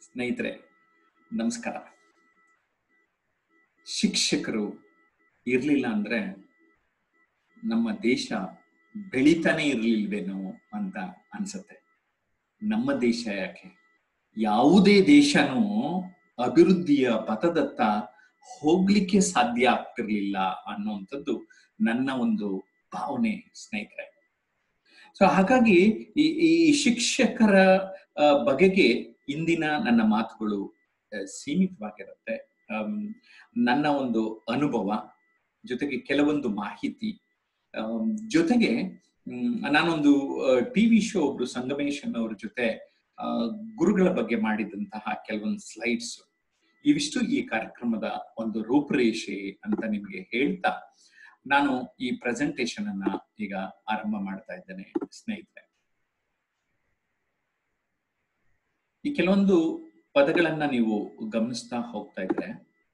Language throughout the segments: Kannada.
ಸ್ನೇಹಿತರೆ ನಮಸ್ಕಾರ ಶಿಕ್ಷಕರು ಇರಲಿಲ್ಲ ಅಂದ್ರೆ ನಮ್ಮ ದೇಶ ಬೆಳಿತಾನೆ ಇರಲಿಲ್ವೇನೋ ಅಂತ ಅನ್ಸತ್ತೆ ನಮ್ಮ ದೇಶ ಯಾಕೆ ಯಾವುದೇ ದೇಶನೂ ಅಭಿವೃದ್ಧಿಯ ಪಥದತ್ತ ಹೋಗ್ಲಿಕ್ಕೆ ಸಾಧ್ಯ ಆಗ್ತಿರ್ಲಿಲ್ಲ ಅನ್ನುವಂಥದ್ದು ನನ್ನ ಒಂದು ಭಾವನೆ ಸ್ನೇಹಿತರೆ ಸೊ ಹಾಗಾಗಿ ಈ ಈ ಶಿಕ್ಷಕರ ಆ, ಬಗೆಗೆ ಇಂದಿನ ನನ್ನ ಮಾತುಗಳು ಆ, ಸೀಮಿತವಾಗಿರುತ್ತೆ ಆಮ್, ನನ್ನ ಒಂದು ಅನುಭವ ಜೊತೆಗೆ ಕೆಲವೊಂದು ಮಾಹಿತಿ ಆಮ್, ಜೊತೆಗೆ ಮ್, ನಾನೊಂದು ಟಿವಿ ಶೋ ಒಬ್ರು ಸಂಗಮೇಶನ್ ಅವ್ರ ಜೊತೆ ಆ, ಗುರುಗಳ ಬಗ್ಗೆ ಮಾಡಿದಂತಹ ಕೆಲವೊಂದು ಸ್ಲೈಡ್ಸ್ ಇವಿಷ್ಟು ಈ ಕಾರ್ಯಕ್ರಮದ ಒಂದು ರೂಪರೇಷೆ ಅಂತ ನಿಮಗೆ ಹೇಳ್ತಾ ನಾನು ಈ ಪ್ರೆಸೆಂಟೇಶನ್ ಅನ್ನ ಈಗ ಆರಂಭ ಮಾಡ್ತಾ ಇದ್ದೇನೆ ಸ್ನೇಹಿತರೆ ಈ ಕೆಲವೊಂದು ಪದಗಳನ್ನ ನೀವು ಗಮನಿಸ್ತಾ ಹೋಗ್ತಾ ಇದ್ರೆ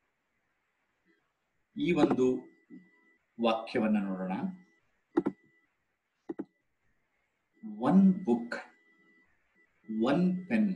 ಈ ಒಂದು ವಾಕ್ಯವನ್ನ ನೋಡೋಣ one book one pen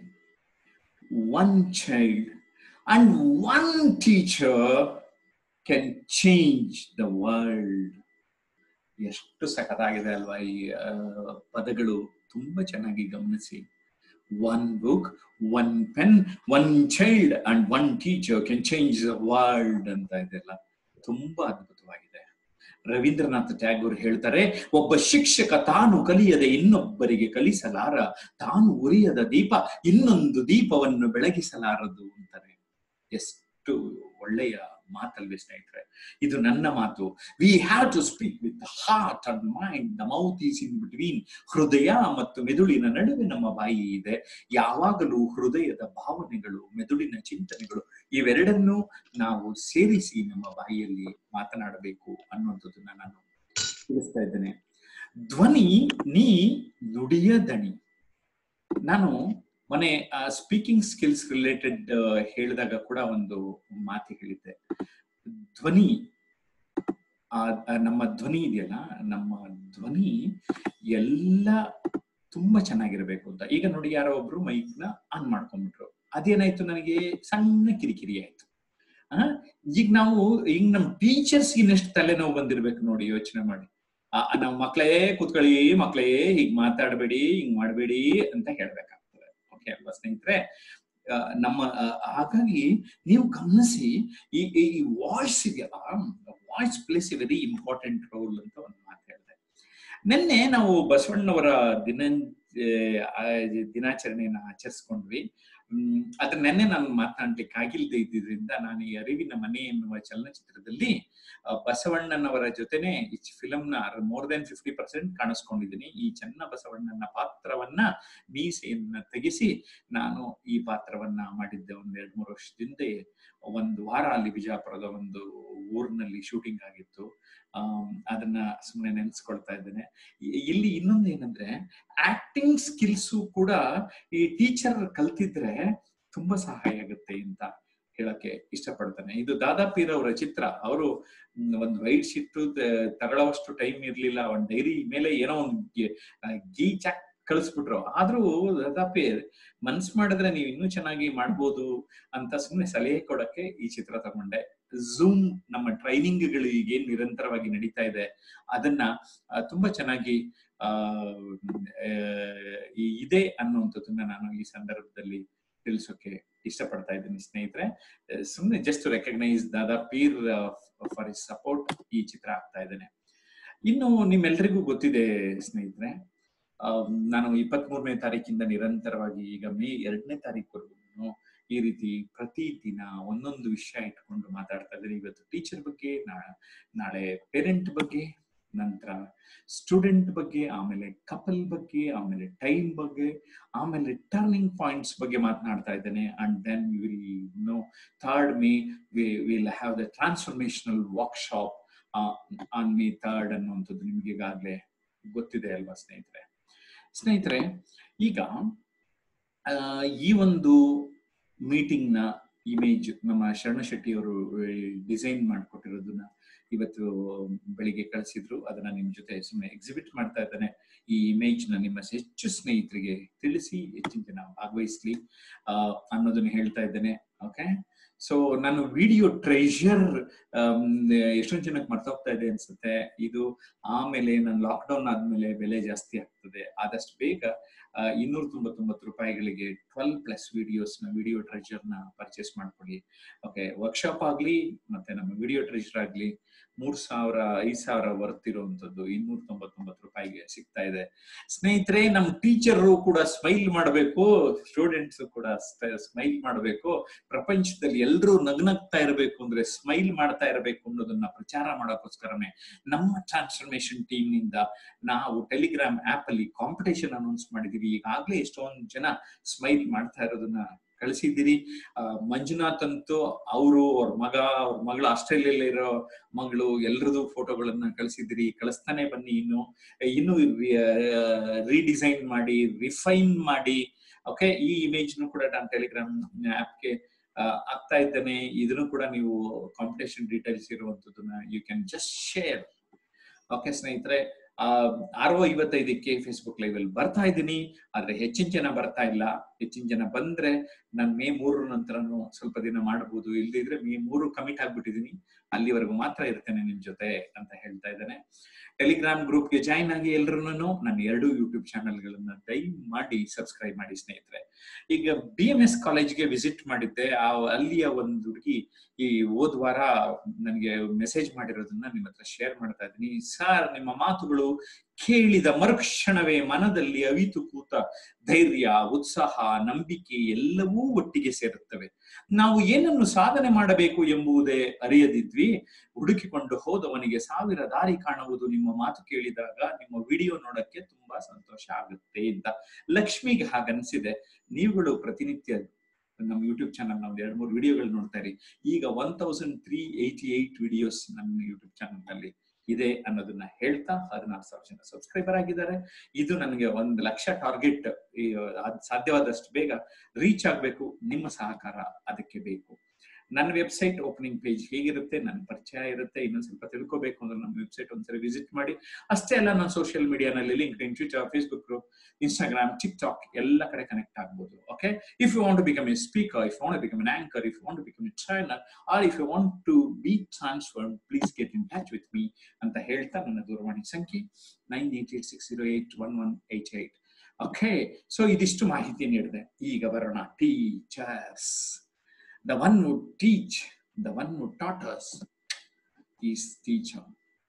one child and one teacher can change the world ಎಷ್ಟು ಸಖತ್ತಾಗಿದೆ ಅಲ್ವಾ ಈ ಆ, ಪದಗಳು ತುಂಬಾ ಚೆನ್ನಾಗಿ ಗಮನಿಸಿ one book one pen one child and one teacher can change the world ಅಂತ ಇದೆಲ್ಲ ತುಂಬಾ ಅದ್ಭುತವಾಗಿದೆ ರವೀಂದ್ರನಾಥ್ ಟ್ಯಾಗೋರ್ ಹೇಳ್ತಾರೆ ಒಬ್ಬ ಶಿಕ್ಷಕ ತಾನು ಕಲಿಯದೆ ಇನ್ನೊಬ್ಬರಿಗೆ ಕಲಿಸಲಾರ ತಾನು ಉರಿಯದ ದೀಪ ಇನ್ನೊಂದು ದೀಪವನ್ನು ಬೆಳಗಿಸಲಾರದು ಅಂತಾರೆ ಎಷ್ಟು ಒಳ್ಳೆಯ ಮಾತಲ್ವೇ ಸ್ನೇಹಿತರೆ ಇದು ನನ್ನ ಮಾತು we have to speak with heart and mind the mouth is in between ಹೃದಯ ಮತ್ತು ಮೆದುಳಿನ ನಡುವೆ ನಮ್ಮ ಬಾಯಿ ಇದೆ ಯಾವಾಗಲೂ ಹೃದಯದ ಭಾವನೆಗಳು ಮೆದುಳಿನ ಚಿಂತನೆಗಳು ಇವೆರಡನ್ನೂ ನಾವು ಸೇರಿಸಿ ನಮ್ಮ ಬಾಯಿಯಲ್ಲಿ ಮಾತನಾಡಬೇಕು ಅನ್ನುವಂಥದ್ದನ್ನ ನಾನು ತಿಳಿಸ್ತಾ ಇದ್ದೇನೆ ಧ್ವನಿ ನೀ ನುಡಿಯ ದಣಿ ನಾನು ಮೊನ್ನೆ ಸ್ಪೀಕಿಂಗ್ ಸ್ಕಿಲ್ಸ್ ರಿಲೇಟೆಡ್ ಹೇಳಿದಾಗ ಕೂಡ ಒಂದು ಮಾತು ಹೇಳಿದ್ದೆ ಧ್ವನಿ ಆ ಆ ನಮ್ಮ ಧ್ವನಿ ಇದೆಯಲ್ಲ ನಮ್ಮ ಧ್ವನಿ ಎಲ್ಲ ತುಂಬಾ ಚೆನ್ನಾಗಿರ್ಬೇಕು ಅಂತ ಈಗ ನೋಡಿ ಯಾರೋ ಒಬ್ರು ಮೈಕ್ ನ ಆನ್ ಮಾಡ್ಕೊಂಡ್ಬಿಟ್ರು ಅದೇನಾಯ್ತು ನನಗೆ ಸಣ್ಣ ಕಿರಿಕಿರಿ ಆಯ್ತು ಆ ಈಗ ನಾವು ಈಗ ನಮ್ ಟೀಚರ್ಸ್ ಇನ್ನೆಷ್ಟು ತಲೆನೋವು ಬಂದಿರ್ಬೇಕು ನೋಡಿ ಯೋಚನೆ ಮಾಡಿ ಆ ಆ, ನಾವ್ ಮಕ್ಳೇ ಕೂತ್ಕೊಳ್ಳಿ ಮಕ್ಳೇ ಹೀಗ್ ಮಾತಾಡಬೇಡಿ ಹಿಂಗ್ ಮಾಡಬೇಡಿ ಅಂತ ಹೇಳ್ಬೇಕಾಗ್ತದೆ ಓಕೆ ಅಲ್ವಾ ಸ್ನೇಹಿತರೆ ಆ, ನಮ್ಮ ಆ, ಹಾಗಾಗಿ ನೀವು ಗಮನಿಸಿ ಈ ಈ ವಾಯ್ಸ್ ಇದೆಯಲ್ಲ voice plays a very important role ಅಂತ ಒಂದು ಮಾತು ಹೇಳಿದೆ ನಿನ್ನೆ ನಾವು ಬಸವಣ್ಣವರ ದಿನ ಆ, ದಿನಾಚರಣೆಯನ್ನ ಆಚರಿಸ್ಕೊಂಡ್ವಿ ಹ್ಮ್ ಅದ್ರ ನೆನ್ನೆ ನಾನು ಮಾತನಾಡ್ಲಿಕ್ಕೆ ಆಗಿಲ್ದೇ ಇದ್ದಿದ್ರಿಂದ ನಾನು ಈ ಅರಿವಿನ ಮನೆ ಎನ್ನುವ ಚಲನಚಿತ್ರದಲ್ಲಿ ಆ, ಬಸವಣ್ಣನವರ ಜೊತೆನೆ ಈ ಫಿಲಂನ ಮೋರ್ ದೆನ್ ಫಿಫ್ಟಿ ಪರ್ಸೆಂಟ್ ಕಾಣಿಸ್ಕೊಂಡಿದ್ದೀನಿ ಈ ಚೆನ್ನ ಬಸವಣ್ಣನ ಪಾತ್ರವನ್ನ ಮೀಸೆಯನ್ನ ತೆಗೆಸಿ ನಾನು ಈ ಪಾತ್ರವನ್ನ ಮಾಡಿದ್ದೆ ಒಂದ್ ಎರಡ್ ಮೂರು ವರ್ಷದಿಂದ ಒಂದು ವಾರ ಅಲ್ಲಿ ಬಿಜಾಪುರದ ಒಂದು ಊರಿನಲ್ಲಿ ಶೂಟಿಂಗ್ ಆಗಿತ್ತು ಆಮ್, ಅದನ್ನ ಸುಮ್ಮನೆ ನೆನ್ಸ್ಕೊಳ್ತಾ ಇದ್ದೇನೆ ಇ- ಇಲ್ಲಿ ಇನ್ನೊಂದು ಏನಂದ್ರೆ ಆಕ್ಟಿಂಗ್ ಸ್ಕಿಲ್ಸು ಕೂಡ ಈ ಟೀಚರ್ ಕಲ್ತಿದ್ರೆ ತುಂಬಾ ಸಹಾಯ ಆಗುತ್ತೆ ಅಂತ ಹೇಳಕ್ಕೆ ಇಷ್ಟಪಡ್ತಾನೆ ಇದು ದಾದಾ ಪೀರ್ ಅವರ ಚಿತ್ರ ಅವರು ಒಂದು ವೈಟ್ ಶೀಟ್ ತಗೊಳ್ಳೋವಷ್ಟು ಟೈಮ್ ಇರ್ಲಿಲ್ಲ ಒಂದ್ ಡೈರಿ ಮೇಲೆ ಏನೋ ಒಂದು ಗೀಚಾಕ್ ಕಳಿಸ್ಬಿಟ್ರು ಆದ್ರೂ ದಾದಾ ಪೀರ್ ಮನ್ಸ್ ಮಾಡಿದ್ರೆ ನೀವು ಇನ್ನೂ ಚೆನ್ನಾಗಿ ಮಾಡ್ಬೋದು ಅಂತ ಸುಮ್ಮನೆ ಸಲಹೆ ಕೊಡಕ್ಕೆ ಈ ಚಿತ್ರ ತಗೊಂಡೆ ಝೂಮ್ ನಮ್ಮ ಟ್ರೈನಿಂಗ್ಗಳು ಈಗೇನ್ ನಿರಂತರವಾಗಿ ನಡೀತಾ ಇದೆ ಅದನ್ನ ಆ, ತುಂಬಾ ಚೆನ್ನಾಗಿ ಆ ಆ, ಈ- ಇದೆ ಅನ್ನುವಂಥದ್ದನ್ನ ನಾನು ಈ ಸಂದರ್ಭದಲ್ಲಿ ತಿಳಿಸೋಕೆ ಇಷ್ಟಪಡ್ತಾ ಇದ್ದೀನಿ ಸ್ನೇಹಿತರೆ ಸುಮ್ಮನೆ just recognise Dada Peer for his support ಈ ಚಿತ್ರ ಆಗ್ತಾ ಇದ್ದೇನೆ ಇನ್ನು ನಿಮ್ಮೆಲ್ರಿಗೂ ಗೊತ್ತಿದೆ ಸ್ನೇಹಿತರೆ ಆ, ನಾನು ಇಪ್ಪತ್ತ್ ಮೂರನೇ ತಾರೀಕಿಂದ ನಿರಂತರವಾಗಿ ಈಗ ಮೇ ಎರಡನೇ ತಾರೀಕುವರೆಗೂ ಈ ರೀತಿ ಪ್ರತಿ ದಿನ ಒಂದೊಂದು ವಿಷಯ ಇಟ್ಕೊಂಡು ಮಾತಾಡ್ತಾ ಇದ್ದೀನಿ ಇವತ್ತು ಟೀಚರ್ ಬಗ್ಗೆ ನಾ- ನಾಳೆ ಪೇರೆಂಟ್ ಬಗ್ಗೆ ನಂತರ ಸ್ಟೂಡೆಂಟ್ ಬಗ್ಗೆ ಆಮೇಲೆ ಕಪಲ್ ಬಗ್ಗೆ ಆಮೇಲೆ ಟೈಮ್ ಬಗ್ಗೆ ಆಮೇಲೆ ಟರ್ನಿಂಗ್ ಪಾಯಿಂಟ್ಸ್ ಬಗ್ಗೆ ಮಾತನಾಡ್ತಾ ಇದ್ದೇನೆ and then will know third may will have the transformational workshop on may third ಅನ್ನುವಂಥದ್ದು ನಿಮ್ಗೆ ಈಗಾಗಲೇ ಗೊತ್ತಿದೆ ಅಲ್ವಾ ಸ್ನೇಹಿತರೆ ಸ್ನೇಹಿತರೆ ಈಗ ಆ, ಈ ಒಂದು ಮೀಟಿಂಗ್ ನ ಇಮೇಜ್ ನಮ್ಮ ಶರಣ ಶೆಟ್ಟಿ ಅವರು ಡಿಸೈನ್ ಮಾಡಿಕೊಟ್ಟಿರೋದನ್ನ ಇವತ್ತು ಬೆಳಿಗ್ಗೆ ಕಳಿಸಿದ್ರು ಅದನ್ನ ನಿಮ್ ಜೊತೆ ಸುಮ್ಮನೆ ಎಕ್ಸಿಬಿಟ್ ಮಾಡ್ತಾ ಇದ್ದಾನೆ ಈ ಇಮೇಜ್ ನ ನಿಮ್ಮ ಹೆಚ್ಚು ಸ್ನೇಹಿತರಿಗೆ ತಿಳಿಸಿ ಹೆಚ್ಚಿನ ಜನ ಭಾಗವಹಿಸ್ಲಿ ಆ, ಅನ್ನೋದನ್ನ ಹೇಳ್ತಾ ಇದ್ದೇನೆ ಓಕೆ ಸೊ ನಾನು ವಿಡಿಯೋ ಟ್ರೆಷರ್ ಎಷ್ಟೊಂದು ಜನಕ್ಕೆ ಮರ್ತೋಗ್ತಾ ಇದೆ ಅನ್ಸುತ್ತೆ ಇದು ಆಮೇಲೆ ನಾನು ಲಾಕ್ಡೌನ್ ಆದ್ಮೇಲೆ ಬೆಲೆ ಜಾಸ್ತಿ ಆಗ್ತದೆ ಆದಷ್ಟು ಬೇಗ ಇನ್ನೂರ ತೊಂಬತ್ತೊಂಬತ್ತು ರೂಪಾಯಿಗಳಿಗೆ ಟ್ವೆಲ್ ಪ್ಲಸ್ ವಿಡಿಯೋಸ್ ನ ವಿಡಿಯೋ ಟ್ರೆಜರ್ ನ ಪರ್ಚೇಸ್ ಮಾಡ್ಕೊಳ್ಳಿ ಓಕೆ ವರ್ಕ್ಶಾಪ್ ಆಗ್ಲಿ ಮತ್ತೆ ನಮ್ಮ ವಿಡಿಯೋ ಟ್ರೆಜರ್ ಆಗ್ಲಿ ಮೂರ್ ಸಾವಿರ ಐದ್ ಸಾವಿರ ವರ್ತ್ ಇರುವಂತದ್ದು ಇನ್ನೂರ ತೊಂಬತ್ತೊಂಬತ್ತು ರೂಪಾಯಿಗೆ ಸಿಗ್ತಾ ಇದೆ ಸ್ನೇಹಿತರೆ ನಮ್ ಟೀಚರು ಕೂಡ ಸ್ಮೈಲ್ ಮಾಡಬೇಕು ಸ್ಟೂಡೆಂಟ್ಸ್ ಕೂಡ ಸ್ಮೈಲ್ ಮಾಡಬೇಕು ಪ್ರಪಂಚದಲ್ಲಿ ಎಲ್ಲರೂ ನಗ್ನಗ್ತಾ ಇರಬೇಕು ಅಂದ್ರೆ ಸ್ಮೈಲ್ ಮಾಡ್ತಾ ಇರಬೇಕು ಅನ್ನೋದನ್ನ ಪ್ರಚಾರ ಮಾಡೋಕ್ಕೋಸ್ಕರನೇ ನಮ್ಮ ಟ್ರಾನ್ಸ್ಫರ್ಮೇಶನ್ ಟೀಮ್ ನಿಂದ ನಾವು ಟೆಲಿಗ್ರಾಮ್ ಆಪ್ ಅಲ್ಲಿ ಕಾಂಪಿಟೇಷನ್ ಅನೌನ್ಸ್ ಮಾಡಿದೀವಿ ಈಗಾಗ್ಲೇ ಎಷ್ಟೊಂದು ಜನ ಸ್ಮೈಲ್ ಮಾಡ್ತಾ ಇರೋದನ್ನ ಕಳಿಸಿದ್ದೀರಿ ಆ, ಮಂಜುನಾಥ್ ಅಂತೂ ಅವರು ಅವ್ರ ಮಗ ಅವ್ರ ಮಗಳು ಆಸ್ಟ್ರೇಲಿಯಲ್ಲಿ ಇರೋ ಮಗಳು ಎಲ್ರದ್ದು ಫೋಟೋಗಳನ್ನ ಕಳಿಸಿದಿರಿ ಕಳಿಸ್ತಾನೆ ಬನ್ನಿ ಇನ್ನು ಇನ್ನು ರೀಡಿಸೈನ್ ಮಾಡಿ ರಿಫೈನ್ ಮಾಡಿ ಓಕೆ ಈ ಇಮೇಜ್ ಕೂಡ ನಾನು ಟೆಲಿಗ್ರಾಮ್ ಆಪ್ಗೆ ಆಗ್ತಾ ಇದ್ದೇನೆ ಇದನ್ನು ಕೂಡ ನೀವು ಕಾಂಪಿಟೇಷನ್ ಡೀಟೇಲ್ಸ್ ಇರುವಂತದನ್ನ you can just share okay ಸ್ನೇಹಿತರೆ ಆ, ಆರು ಐವತ್ತೈದಕ್ಕೆ ಫೇಸ್ಬುಕ್ ಲೈವ್ ಅಲ್ಲಿ ಬರ್ತಾ ಇದ್ದೀನಿ ಆದ್ರೆ ಹೆಚ್ಚಿನ ಜನ ಬರ್ತಾ ಇಲ್ಲ ಹೆಚ್ಚಿನ ಜನ ಬಂದ್ರೆ ನಾನು ಮೇ ಮೂರರ ನಂತರನು ಸ್ವಲ್ಪ ದಿನ ಮಾಡಬಹುದು ಇಲ್ದಿದ್ರೆ ಮೇ ಮೂರು ಕಮಿಟ್ ಆಗ್ಬಿಟ್ಟಿದೀನಿ ಅಲ್ಲಿವರೆಗೂ ಮಾತ್ರ ಇರ್ತೇನೆ ನಿಮ್ ಜೊತೆ ಅಂತ ಹೇಳ್ತಾ ಇದ್ದೇನೆ ಟೆಲಿಗ್ರಾಮ್ ಗ್ರೂಪ್ಗೆ ಜಾಯಿನ್ ಆಗಿ ಎಲ್ರು ನನ್ನ ಎರಡು ಯೂಟ್ಯೂಬ್ ಚಾನೆಲ್ಗಳನ್ನ ದಯ ಮಾಡಿ ಸಬ್ಸ್ಕ್ರೈಬ್ ಮಾಡಿ ಸ್ನೇಹಿತರೆ ಈಗ ಬಿ ಎಂ ಎಸ್ ಕಾಲೇಜ್ಗೆ ವಿಸಿಟ್ ಮಾಡಿದ್ದೆ ಆ ಅಲ್ಲಿಯ ಒಂದು ಹುಡುಗಿ ಈ ಹೋದ್ ವಾರ ನನಗೆ ಮೆಸೇಜ್ ಮಾಡಿರೋದನ್ನ ನಿಮ್ಮ ಹತ್ರ ಶೇರ್ ಮಾಡ್ತಾ ಇದ್ದೀನಿ ಸರ್ ನಿಮ್ಮ ಮಾತುಗಳು ಕೇಳಿದ ಮರುಕ್ಷಣವೇ ಮನದಲ್ಲಿ ಅವಿತು ಕೂತ ಧೈರ್ಯ ಉತ್ಸಾಹ ನಂಬಿಕೆ ಎಲ್ಲವೂ ಒಟ್ಟಿಗೆ ಸೇರುತ್ತವೆ ನಾವು ಏನನ್ನು ಸಾಧನೆ ಮಾಡಬೇಕು ಎಂಬುದೇ ಅರಿಯದಿದ್ವಿ ಹುಡುಕಿಕೊಂಡು ಹೋದವನಿಗೆ ಸಾವಿರ ದಾರಿ ಕಾಣುವುದು ನಿಮ್ಮ ಮಾತು ಕೇಳಿದಾಗ ನಿಮ್ಮ ವಿಡಿಯೋ ನೋಡಕ್ಕೆ ತುಂಬಾ ಸಂತೋಷ ಆಗುತ್ತೆ ಅಂತ ಲಕ್ಷ್ಮಿಗೆ ಹಾಗನ್ಸಿದೆ ನೀವುಗಳು ಪ್ರತಿನಿತ್ಯ ನಮ್ಮ ಯೂಟ್ಯೂಬ್ ಚಾನಲ್ ನಾವು ಎರಡ್ ಮೂರು ವಿಡಿಯೋಗಳು ನೋಡ್ತಾ ಇರಿ ಈಗ one thousand three eighty eight videos ನಮ್ಮ ಯೂಟ್ಯೂಬ್ ಚಾನಲ್ ನಲ್ಲಿ ಇದೆ ಅನ್ನೋದನ್ನ ಹೇಳ್ತಾ ಹದಿನಾರು ಸಾವಿರ ಜನ ಸಬ್ಸ್ಕ್ರೈಬರ್ ಆಗಿದ್ದಾರೆ ಇದು ನನಗೆ ಒಂದು ಲಕ್ಷ ಟಾರ್ಗೆಟ್ ಸಾಧ್ಯವಾದಷ್ಟು ಬೇಗ ರೀಚ್ ಆಗ್ಬೇಕು ನಿಮ್ಮ ಸಹಕಾರ ಅದಕ್ಕೆ ಬೇಕು ನನ್ನ ವೆಬ್ಸೈಟ್ ಓಪನಿಂಗ್ ಪೇಜ್ ಹೇಗಿರುತ್ತೆ ನನ್ನ ಪರಿಚಯ ಇರುತ್ತೆ ಇನ್ನೊಂದ್ ಸ್ವಲ್ಪ ತಿಳ್ಕೊಬೇಕು ಅಂದ್ರೆ ನಮ್ಮ ವೆಬ್ಸೈಟ್ ಒಂದ್ಸರಿ ವಿಸಿಟ್ ಮಾಡಿ ಅಷ್ಟೇ ಅಲ್ಲ ನಾನು ಸೋಷಿಯಲ್ ಮೀಡಿಯಾನಲ್ಲಿ link Twitter Facebook group Instagram TikTok ಎಲ್ಲ ಕಡೆ ಕನೆಕ್ಟ್ ಆಗ್ಬೋದು okay if you want to become a speaker if want become an anchor if want become a trainer or if you want to be transferred please get in touch with me ಅಂತ ಹೇಳ್ತಾ ನನ್ನ ದೂರವಾಣಿ ಸಂಖ್ಯೆ nine eight eight six zero eight one one eight eight okay so ಇದಿಷ್ಟು ಮಾಹಿತಿ ನೀಡಿದೆ ಈಗ ಬರೋಣ teachers the one who teach, the one who taught us is teacher.